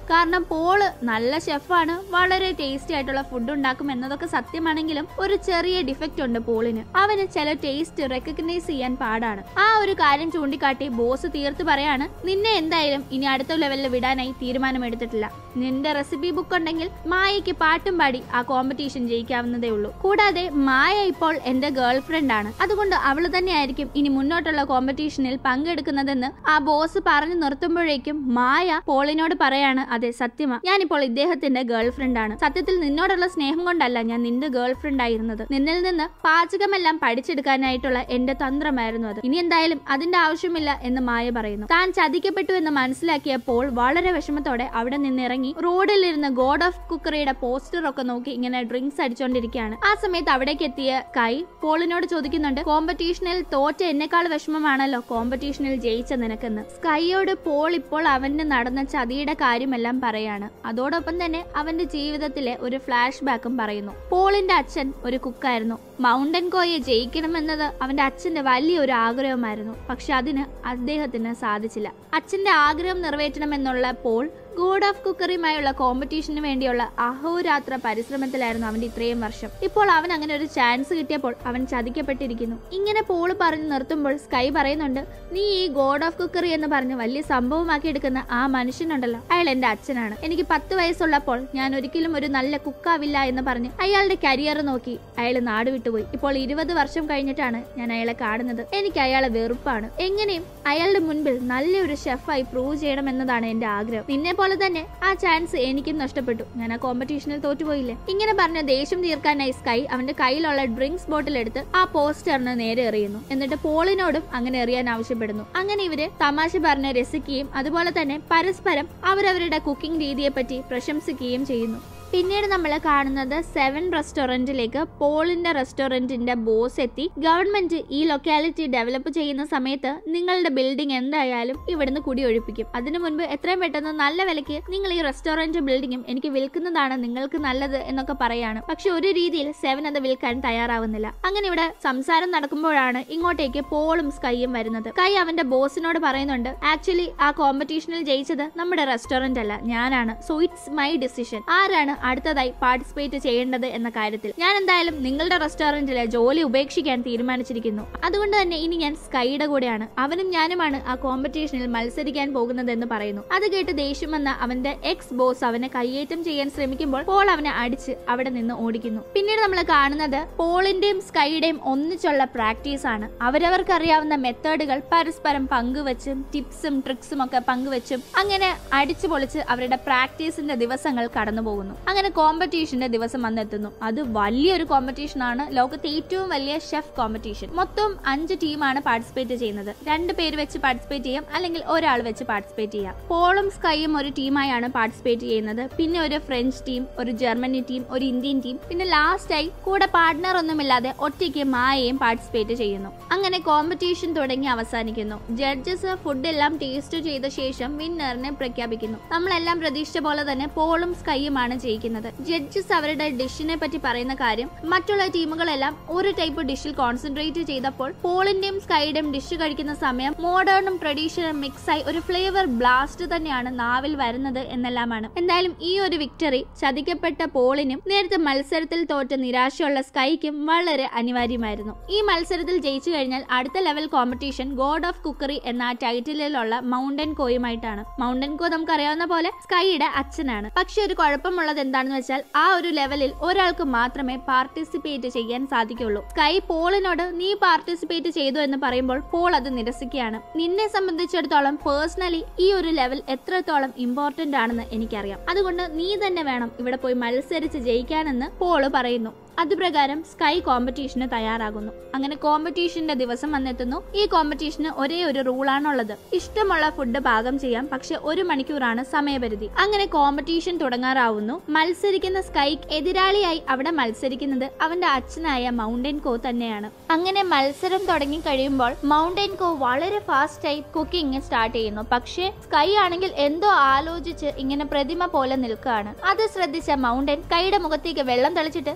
[SPEAKER 1] കാരണം പോള് നല്ല ഷെഫാണ് വളരെ ടേസ്റ്റി ആയിട്ടുള്ള ഫുഡ് ഉണ്ടാക്കും എന്നതൊക്കെ സത്യമാണെങ്കിലും ഒരു ചെറിയ ഡിഫക്റ്റ് ഉണ്ട് പോളിന് അവന് ചില ടേസ്റ്റ് റെക്കഗ്നൈസ് ചെയ്യാൻ പാടാണ് ആ ഒരു കാര്യം ചൂണ്ടിക്കാട്ടി ബോസ് തീർത്ത് പറയാണ് നിന്നെ എന്തായാലും ഇനി അടുത്ത ലെവലിൽ വിടാനായി തീരുമാനമെടുത്തിട്ടില്ല നിന്റെ റെസിപ്പി ബുക്ക് ഉണ്ടെങ്കിൽ മായയ്ക്ക് പാട്ടും പാടി ആ കോമ്പറ്റീഷൻ ജയിക്കാവുന്നതേ ഉള്ളൂ കൂടാതെ മായ ഇപ്പോൾ എന്റെ ഗേൾ ഫ്രണ്ട് ആണ് അതുകൊണ്ട് അവള് തന്നെയായിരിക്കും ഇനി മുന്നോട്ടുള്ള കോമ്പറ്റീഷനിൽ പങ്കെടുക്കുന്നതെന്ന് ആ ബോസ് പറഞ്ഞു നിർത്തുമ്പോഴേക്കും മായ പോളിനോട് പറയാണ് അതെ സത്യമാ ഞാനിപ്പോൾ ഇദ്ദേഹത്തിന്റെ ഗേൾ ഫ്രണ്ട് ആണ് സത്യത്തിൽ നിന്നോടുള്ള സ്നേഹം കൊണ്ടല്ല ഞാൻ നിന്റെ ഗേൾ ഫ്രണ്ട് ആയിരുന്നത് നിന്നിൽ നിന്ന് പാചകമെല്ലാം പഠിച്ചെടുക്കാനായിട്ടുള്ള എന്റെ തന്ത്രമായിരുന്നു അത് ഇനി എന്തായാലും അതിന്റെ ആവശ്യമില്ല എന്ന് മായ പറയുന്നു താൻ ചതിക്കപ്പെട്ടു എന്ന് മനസ്സിലാക്കിയ പോൾ വളരെ വിഷമത്തോടെ അവിടെ നിന്ന് ഇറങ്ങി റോഡിലിരുന്ന് ഗോഡ് ഓഫ് കുക്കറിയുടെ പോസ്റ്റർ ഒക്കെ നോക്കി ഇങ്ങനെ ഡ്രിങ്ക്സ് അടിച്ചോണ്ടിരിക്കുകയാണ് ആ സമയത്ത് അവിടേക്ക് എത്തിയ കൈ പോളിനോട് ചോദിക്കുന്നുണ്ട് കോമ്പറ്റീഷനിൽ തോറ്റ എന്നെക്കാൾ വിഷമമാണല്ലോ കോമ്പറ്റീഷനിൽ ജയിച്ച നിനക്കെന്ന് സ്കൈയോട് പോൾ ഇപ്പോൾ അവന് നടന്ന ചതിയുടെ കാര്യമെല്ലാം പറയാണ് അതോടൊപ്പം തന്നെ അവന്റെ ജീവിതത്തിലെ ഒരു ഫ്ലാഷ് ബാക്കും പറയുന്നു പോളിന്റെ അച്ഛൻ ഒരു കുക്കായിരുന്നു മൗണ്ടൻ കോയെ ജയിക്കണമെന്നത് അവന്റെ അച്ഛന്റെ വലിയൊരു ആഗ്രഹമായിരുന്നു പക്ഷെ അതിന് അദ്ദേഹത്തിന് സാധിച്ചില്ല അച്ഛന്റെ ആഗ്രഹം നിറവേറ്റണമെന്നുള്ള പോൾ ഗോഡ് ഓഫ് കുക്കറിയുമായുള്ള കോമ്പറ്റീഷന് വേണ്ടിയുള്ള അഹോരാത്ര പരിശ്രമത്തിലായിരുന്നു അവന്റെ ഇത്രയും വർഷം ഇപ്പോൾ അവൻ അങ്ങനെ ഒരു ചാൻസ് കിട്ടിയപ്പോൾ അവൻ ചതിക്കപ്പെട്ടിരിക്കുന്നു ഇങ്ങനെ പോള് പറഞ്ഞു നിർത്തുമ്പോൾ സ്കൈ പറയുന്നുണ്ട് നീ ഈ ഗോഡ് ഓഫ് കുക്കറി എന്ന് പറഞ്ഞ് വലിയ സംഭവമാക്കി എടുക്കുന്ന ആ മനുഷ്യനുണ്ടല്ലോ അയാൾ എന്റെ അച്ഛനാണ് എനിക്ക് പത്ത് വയസ്സുള്ളപ്പോൾ ഞാൻ ഒരിക്കലും ഒരു നല്ല കുക്കാവില്ല എന്ന് പറഞ്ഞ് അയാളുടെ കരിയർ നോക്കി അയാൾ നാട് വിട്ടുപോയി ഇപ്പോൾ ഇരുപത് വർഷം കഴിഞ്ഞിട്ടാണ് ഞാൻ അയാളെ കാണുന്നത് എനിക്ക് അയാളെ വെറുപ്പാണ് എങ്ങനെയും അയാളുടെ മുൻപിൽ നല്ലൊരു ഷെഫായി പ്രൂവ് ചെയ്യണമെന്നതാണ് എന്റെ ആഗ്രഹം നിന്നെ പോലെ തന്നെ ആ ചാൻസ് എനിക്കും നഷ്ടപ്പെട്ടു ഞാൻ ആ കോമ്പറ്റീഷനിൽ തോറ്റുപോയില്ലേ ഇങ്ങനെ പറഞ്ഞ ദേഷ്യം തീർക്കാനായി സ്കൈ അവന്റെ കയ്യിലുള്ള ഡ്രിങ്ക്സ് ബോട്ടിൽ എടുത്ത് ആ പോസ്റ്ററിന് നേരെ എറിയുന്നു എന്നിട്ട് പോളിനോടും അങ്ങനെ എറിയാൻ ആവശ്യപ്പെടുന്നു അങ്ങനെ ഇവര് തമാശ പറഞ്ഞ് രസിക്കുകയും അതുപോലെ തന്നെ പരസ്പരം അവരവരുടെ കുക്കിംഗ് രീതിയെ പറ്റി പ്രശംസിക്കുകയും ചെയ്യുന്നു പിന്നീട് നമ്മൾ കാണുന്നത് സെവൻ റെസ്റ്റോറന്റിലേക്ക് പോളിന്റെ റെസ്റ്റോറന്റിന്റെ ബോസ് എത്തി ഗവൺമെന്റ് ഈ ലൊക്കാലിറ്റി ഡെവലപ്പ് ചെയ്യുന്ന സമയത്ത് നിങ്ങളുടെ ബിൽഡിംഗ് എന്തായാലും ഇവിടുന്ന് കുടിയൊഴിപ്പിക്കും അതിനു മുൻപ് എത്രയും പെട്ടെന്ന് നല്ല വിലയ്ക്ക് നിങ്ങൾ ഈ റെസ്റ്റോറന്റ് ബിൽഡിങ്ങും എനിക്ക് വിൽക്കുന്നതാണ് നിങ്ങൾക്ക് നല്ലത് എന്നൊക്കെ പറയാണ് പക്ഷെ ഒരു രീതിയിൽ സെവൻ അത് വിൽക്കാൻ തയ്യാറാവുന്നില്ല അങ്ങനെ ഇവിടെ സംസാരം നടക്കുമ്പോഴാണ് ഇങ്ങോട്ടേക്ക് പോളും സ്കൈയും വരുന്നത് സ്കൈ അവന്റെ ബോസിനോട് പറയുന്നുണ്ട് ആക്ച്വലി ആ കോമ്പറ്റീഷനിൽ ജയിച്ചത് നമ്മുടെ റെസ്റ്റോറന്റ് അല്ല ഞാനാണ് സോ ഇറ്റ്സ് മൈ ഡിസിഷൻ ആരാണ് അടുത്തതായി പാർട്ടിസിപ്പേറ്റ് ചെയ്യേണ്ടത് എന്ന കാര്യത്തിൽ ഞാൻ എന്തായാലും നിങ്ങളുടെ റെസ്റ്റോറന്റിലെ ജോലി ഉപേക്ഷിക്കാൻ തീരുമാനിച്ചിരിക്കുന്നു അതുകൊണ്ട് തന്നെ ഇനി ഞാൻ സ്കൈയുടെ കൂടെയാണ് അവനും ഞാനുമാണ് ആ കോമ്പറ്റീഷനിൽ മത്സരിക്കാൻ പോകുന്നതെന്ന് പറയുന്നു അത് കേട്ട് ദേഷ്യം വന്ന അവന്റെ എക്സ് ബോസ് അവനെ കയ്യേറ്റം ചെയ്യാൻ ശ്രമിക്കുമ്പോൾ പോൾ അവനെ അടിച്ച് അവിടെ നിന്ന് ഓടിക്കുന്നു പിന്നീട് നമ്മൾ കാണുന്നത് പോളിന്റെയും സ്കൈയുടെയും ഒന്നിച്ചുള്ള പ്രാക്ടീസ് ആണ് അവരവർക്ക് അറിയാവുന്ന മെത്തേഡുകൾ പരസ്പരം പങ്കുവച്ചും ടിപ്സും ട്രിക്സും ഒക്കെ പങ്കുവച്ചും അങ്ങനെ അടിച്ചു പൊളിച്ച് അവരുടെ പ്രാക്ടീസിന്റെ ദിവസങ്ങൾ കടന്നു പോകുന്നു അങ്ങനെ കോമ്പറ്റീഷന്റെ ദിവസം വന്നെത്തുന്നു അത് വലിയൊരു കോമ്പറ്റീഷൻ ആണ് ലോകത്തെ ഏറ്റവും വലിയ ഷെഫ് കോമ്പറ്റീഷൻ മൊത്തം അഞ്ച് ടീമാണ് പാർട്ടിസിപ്പേറ്റ് ചെയ്യുന്നത് രണ്ട് പേര് വെച്ച് പാർട്ടിസിപ്പേറ്റ് ചെയ്യാം അല്ലെങ്കിൽ ഒരാൾ വെച്ച് പാർട്ടിസിപ്പേറ്റ് ചെയ്യാം പോളും സ്കൈയും ഒരു ടീമായാണ് പാർട്ടിസിപ്പേറ്റ് ചെയ്യുന്നത് പിന്നെ ഒരു ഫ്രഞ്ച് ടീം ഒരു ജർമ്മനി ടീം ഒരു ഇന്ത്യൻ ടീം പിന്നെ ലാസ്റ്റായി കൂടെ പാർട്ട്ണർ ഒന്നുമില്ലാതെ ഒറ്റയ്ക്ക് മായയും പാർട്ടിസിപ്പേറ്റ് ചെയ്യുന്നു അങ്ങനെ കോമ്പറ്റീഷൻ തുടങ്ങി അവസാനിക്കുന്നു ജഡ്ജസ് ഫുഡ് എല്ലാം ടേസ്റ്റ് ചെയ്ത ശേഷം വിന്നറിനെ പ്രഖ്യാപിക്കുന്നു നമ്മളെല്ലാം പ്രതീക്ഷിച്ച പോലെ തന്നെ പോളും സ്കൈയുമാണ് ജയിക്കുന്നത് ജഡ്ജസ് അവരുടെ ഡിഷിനെ പറ്റി പറയുന്ന കാര്യം മറ്റുള്ള ടീമുകളെല്ലാം ഒരു ടൈപ്പ് ഡിഷിൽ കോൺസെൻട്രേറ്റ് ചെയ്തപ്പോൾ പോളിന്റെയും സ്കൈയുടെയും ഡിഷ് കഴിക്കുന്ന സമയം മോഡേണും ട്രഡീഷണൽ മിക്സായി ഒരു ഫ്ലേവർ ബ്ലാസ്റ്റ് തന്നെയാണ് നാവിൽ വരുന്നത് എന്നെല്ലാമാണ് എന്തായാലും ഈ ഒരു വിക്ടറി ചതിക്കപ്പെട്ട പോളിനും നേരത്തെ മത്സരത്തിൽ തോറ്റ നിരാശയുള്ള സ്കൈക്കും വളരെ അനിവാര്യമായിരുന്നു ഈ മത്സരത്തിൽ ജയിച്ചു കഴിഞ്ഞാൽ അടുത്ത level competition God of cookery എന്ന ആ ടൈറ്റിലുള്ള മൗണ്ടൻ കോയുമായിട്ടാണ് മൗണ്ടൻ കോ നമുക്കറിയാവുന്ന പോലെ സ്കൈയുടെ അച്ഛനാണ് പക്ഷെ ഒരു കുഴപ്പമുള്ളത് എന്താണെന്ന് വെച്ചാൽ ആ ഒരു ലെവലിൽ ഒരാൾക്ക് മാത്രമേ പാർട്ടിസിപ്പേറ്റ് ചെയ്യാൻ സാധിക്കുള്ളൂ സ്കൈ പോളിനോട് നീ പാർട്ടിസിപ്പേറ്റ് ചെയ്തു എന്ന് പറയുമ്പോൾ പോൾ അത് നിരസിക്കുകയാണ് നിന്നെ സംബന്ധിച്ചിടത്തോളം പേഴ്സണലി ഈ ഒരു ലെവൽ എത്രത്തോളം ഇമ്പോർട്ടന്റ് ആണെന്ന് എനിക്കറിയാം അതുകൊണ്ട് നീ തന്നെ വേണം ഇവിടെ പോയി മത്സരിച്ച് ജയിക്കാനെന്ന് പോള് പറയുന്നു അതുപ്രകാരം സ്കൈ കോമ്പറ്റീഷന് തയ്യാറാകുന്നു അങ്ങനെ കോമ്പറ്റീഷന്റെ ദിവസം വന്നെത്തുന്നു ഈ കോമ്പറ്റീഷന് ഒരേ ഒരു റൂളാണുള്ളത് ഇഷ്ടമുള്ള ഫുഡ് പാകം ചെയ്യാം പക്ഷെ ഒരു മണിക്കൂറാണ് സമയപരിധി അങ്ങനെ കോമ്പറ്റീഷൻ തുടങ്ങാറാവുന്നു മത്സരിക്കുന്ന സ്കൈക്ക് എതിരാളിയായി അവിടെ മത്സരിക്കുന്നത് അവന്റെ അച്ഛനായ മൗണ്ടൻ കോ തന്നെയാണ് അങ്ങനെ മത്സരം തുടങ്ങി കഴിയുമ്പോൾ മൗണ്ടൻ കോ വളരെ ഫാസ്റ്റായി കുക്കിംഗ് സ്റ്റാർട്ട് ചെയ്യുന്നു പക്ഷേ സ്കൈ ആണെങ്കിൽ എന്തോ ആലോചിച്ച് ഇങ്ങനെ പ്രതിമ പോലെ നിൽക്കുകയാണ് അത് ശ്രദ്ധിച്ച മൗണ്ടൻ കൈയുടെ മുഖത്തേക്ക് വെള്ളം തളിച്ചിട്ട് വായി നോക്കി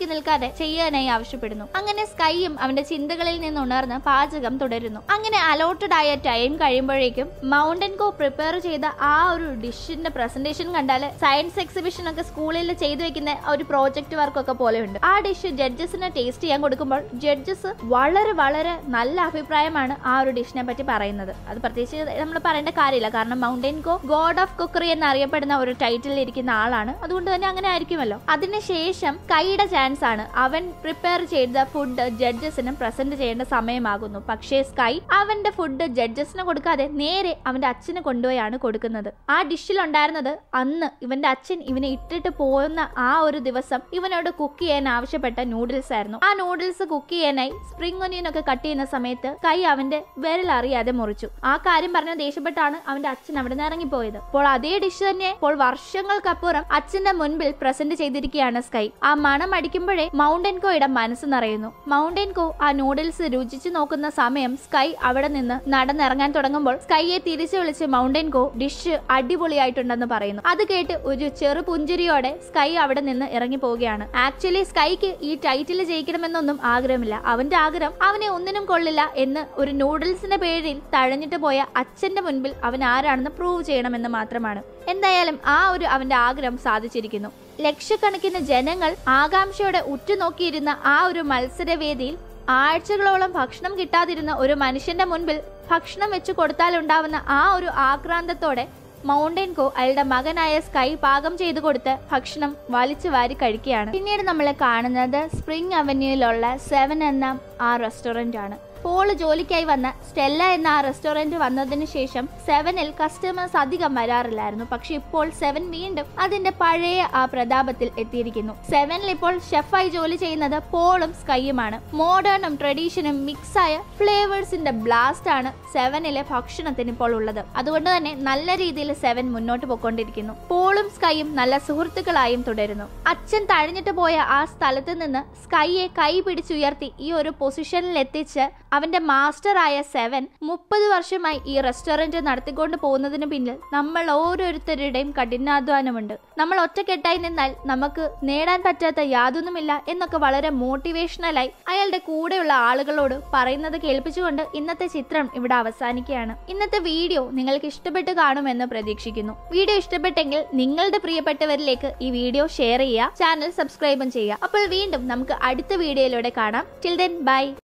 [SPEAKER 1] നോക്കി നിൽക്കാതെ ചെയ്യാനായി ആവശ്യപ്പെടുന്നു അങ്ങനെ സ്കൈയും അവന്റെ ചിന്തകളിൽ നിന്ന് ഉണർന്ന് പാചകം തുടരുന്നു അങ്ങനെ അലോട്ടഡ് ആയ ടൈം കഴിയുമ്പോഴേക്കും മൗണ്ടൻ കോ പ്രിപ്പയർ ചെയ്ത ആ ഒരു ഡിഷിന്റെ പ്രസന്റേഷൻ കണ്ടാൽ സയൻസ് എക്സിബിഷൻ ഒക്കെ സ്കൂളിൽ ചെയ്തു വെക്കുന്ന ഒരു പ്രോജക്റ്റ് വർക്ക് ഒക്കെ പോലെയുണ്ട് ആ ഡിഷ് ജഡ്ജസിന് ടേസ്റ്റ് ചെയ്യാൻ കൊടുക്കുമ്പോൾ ജഡ്ജസ് വളരെ വളരെ നല്ല അഭിപ്രായമാണ് ആ ഒരു ഡിഷിനെ പറ്റി പറയുന്നത് അത് പ്രത്യേകിച്ച് നമ്മൾ പറയേണ്ട കാര്യമില്ല കാരണം Mountain Ko God of cookery എന്നറിയപ്പെടുന്ന ഒരു ടൈറ്റിൽ ഇരിക്കുന്ന ആളാണ് അതുകൊണ്ട് തന്നെ അങ്ങനെ ആയിരിക്കുമല്ലോ അതിനുശേഷം കൈയുടെ ചാൻസ് ആണ് അവൻ പ്രിപ്പയർ ചെയ്ത ഫുഡ് ജഡ്ജസിന് പ്രസന്റ് ചെയ്യേണ്ട സമയമാകുന്നു പക്ഷേ സ്കൈ അവന്റെ ഫുഡ് ജഡ്ജസിന് കൊടുക്കാതെ നേരെ അവന്റെ അച്ഛന് കൊണ്ടുപോയാണ് കൊടുക്കുന്നത് ആ ഡിഷിൽ ഉണ്ടായിരുന്നത് അന്ന് ഇവന്റെ അച്ഛൻ ഇവനെ ഇട്ടിട്ട് പോകുന്ന ആ ഒരു ദിവസം ഇവനോട് കുക്ക് ചെയ്യാൻ ആവശ്യപ്പെട്ട നൂഡിൽസ് ആയിരുന്നു ആ നൂഡിൽസ് കുക്ക് ചെയ്യാനായി സ്പ്രിംഗ് ഒനിയൻ ഒക്കെ കട്ട് ചെയ്യുന്ന സമയത്ത് കൈ അവന്റെ വിരൽ അറിയാതെ മുറിച്ചു ആ കാര്യം പറഞ്ഞ ദേഷ്യപ്പെട്ടാണ് അവന്റെ അച്ഛൻ അവിടെ നിന്ന് ഇറങ്ങിപ്പോയത് അപ്പോൾ അതേ ഡിഷ് തന്നെ ഇപ്പോൾ വർഷങ്ങൾക്കപ്പുറം അച്ഛന്റെ മുൻപിൽ പ്രസന്റ് ചെയ്തിരിക്കുകയാണ് സ്കൈ ആ മണം അടിക്കുമ്പോഴേ മൗണ്ടൻ കോയുടെ മനസ്സ് നിറയുന്നു മൗണ്ടൻ കോ ആ നൂഡിൽസ് രുചിച്ചു നോക്കുന്ന സമയം സ്കൈ അവിടെ നിന്ന് നടന്നിറങ്ങാൻ തുടങ്ങുമ്പോൾ സ്കൈയെ തിരിച്ചു വിളിച്ച് മൗണ്ടൻ കോ ഡിഷ് അടിപൊളിയായിട്ടുണ്ടെന്ന് പറയുന്നു അത് കേട്ട് ഒരു ചെറു പുഞ്ചിരിയോടെ സ്കൈ അവിടെ നിന്ന് ഇറങ്ങി പോവുകയാണ് ആക്ച്വലി സ്കൈക്ക് ഈ ടൈറ്റിൽ ജയിക്കണമെന്നൊന്നും ആഗ്രഹമില്ല അവന്റെ ആഗ്രഹം അവനെ ഒന്നിനും കൊള്ളില്ല എന്ന് ഒരു നൂഡിൽസിന്റെ പേരിൽ തഴഞ്ഞിട്ട് പോയ അച്ഛന്റെ മുൻപിൽ അവൻ ആരാണെന്ന് പ്രൂവ് ചെയ്യണമെന്ന് മാത്രമാണ് എന്തായാലും ആ ഒരു അവന്റെ ആഗ്രഹം സാധിച്ചിരിക്കുന്നു ലക്ഷക്കണക്കിന് ജനങ്ങൾ ആകാംക്ഷയോടെ ഉറ്റുനോക്കിയിരുന്ന ആ ഒരു മത്സരവേദിയിൽ ആഴ്ചകളോളം ഭക്ഷണം കിട്ടാതിരുന്ന ഒരു മനുഷ്യന്റെ മുൻപിൽ ഭക്ഷണം വെച്ചു കൊടുത്താലുണ്ടാവുന്ന ആ ഒരു ആക്രാന്തത്തോടെ മൗണ്ടൻ കോ അയാളുടെ മകനായ സ്കൈ പാകം ചെയ്തു കൊടുത്ത് ഭക്ഷണം വലിച്ചു വാരി കഴിക്കുകയാണ് പിന്നീട് നമ്മൾ കാണുന്നത് സ്പ്രിംഗ് അവന്യൂയിലുള്ള സെവൻ എന്ന ആ റെസ്റ്റോറന്റ് ആണ് പോള് ജോലിക്കായി വന്ന സ്റ്റെല്ല എന്ന ആ റെസ്റ്റോറന്റ് വന്നതിന് ശേഷം സെവനിൽ കസ്റ്റമേഴ്സ് അധികം വരാറില്ലായിരുന്നു പക്ഷെ ഇപ്പോൾ സെവൻ വീണ്ടും അതിന്റെ പഴയ ആ പ്രതാപത്തിൽ എത്തിയിരിക്കുന്നു സെവനിൽ ഇപ്പോൾ ഷെഫായി ജോലി ചെയ്യുന്നത് പോളും സ്കൈയുമാണ് മോഡേണും ട്രഡീഷനും മിക്സായ ഫ്ലേവേഴ്സിന്റെ ബ്ലാസ്റ്റ് ആണ് സെവനിലെ ഭക്ഷണത്തിന് ഇപ്പോൾ ഉള്ളത് അതുകൊണ്ട് തന്നെ നല്ല രീതിയിൽ സെവൻ മുന്നോട്ട് പോയിക്കൊണ്ടിരിക്കുന്നു പോളും സ്കൈയും നല്ല സുഹൃത്തുക്കളായും തുടരുന്നു അച്ഛൻ തഴഞ്ഞിട്ട് പോയ ആ സ്ഥലത്ത് നിന്ന് സ്കൈയെ കൈ പിടിച്ചുയർത്തി ഈ ഒരു പൊസിഷനിൽ എത്തിച്ച് അവന്റെ മാസ്റ്ററായ സെവൻ മുപ്പത് വർഷമായി ഈ റെസ്റ്റോറന്റ് നടത്തിക്കൊണ്ട് പോകുന്നതിന് പിന്നിൽ നമ്മൾ ഓരോരുത്തരുടെയും കഠിനാധ്വാനമുണ്ട് നമ്മൾ ഒറ്റക്കെട്ടായി നിന്നാൽ നമുക്ക് നേടാൻ പറ്റാത്ത യാതൊന്നുമില്ല എന്നൊക്കെ വളരെ മോട്ടിവേഷണലായി അയാളുടെ കൂടെയുള്ള ആളുകളോട് പറയുന്നത് കേൾപ്പിച്ചുകൊണ്ട് ഇന്നത്തെ ചിത്രം ഇവിടെ അവസാനിക്കുകയാണ് ഇന്നത്തെ വീഡിയോ നിങ്ങൾക്ക് ഇഷ്ടപ്പെട്ട് കാണുമെന്ന് പ്രതീക്ഷിക്കുന്നു വീഡിയോ ഇഷ്ടപ്പെട്ടെങ്കിൽ നിങ്ങളുടെ പ്രിയപ്പെട്ടവരിലേക്ക് ഈ വീഡിയോ ഷെയർ ചെയ്യുക ചാനൽ സബ്സ്ക്രൈബും ചെയ്യുക അപ്പോൾ വീണ്ടും നമുക്ക് അടുത്ത വീഡിയോയിലൂടെ കാണാം ടിൽ ദെൻ ബൈ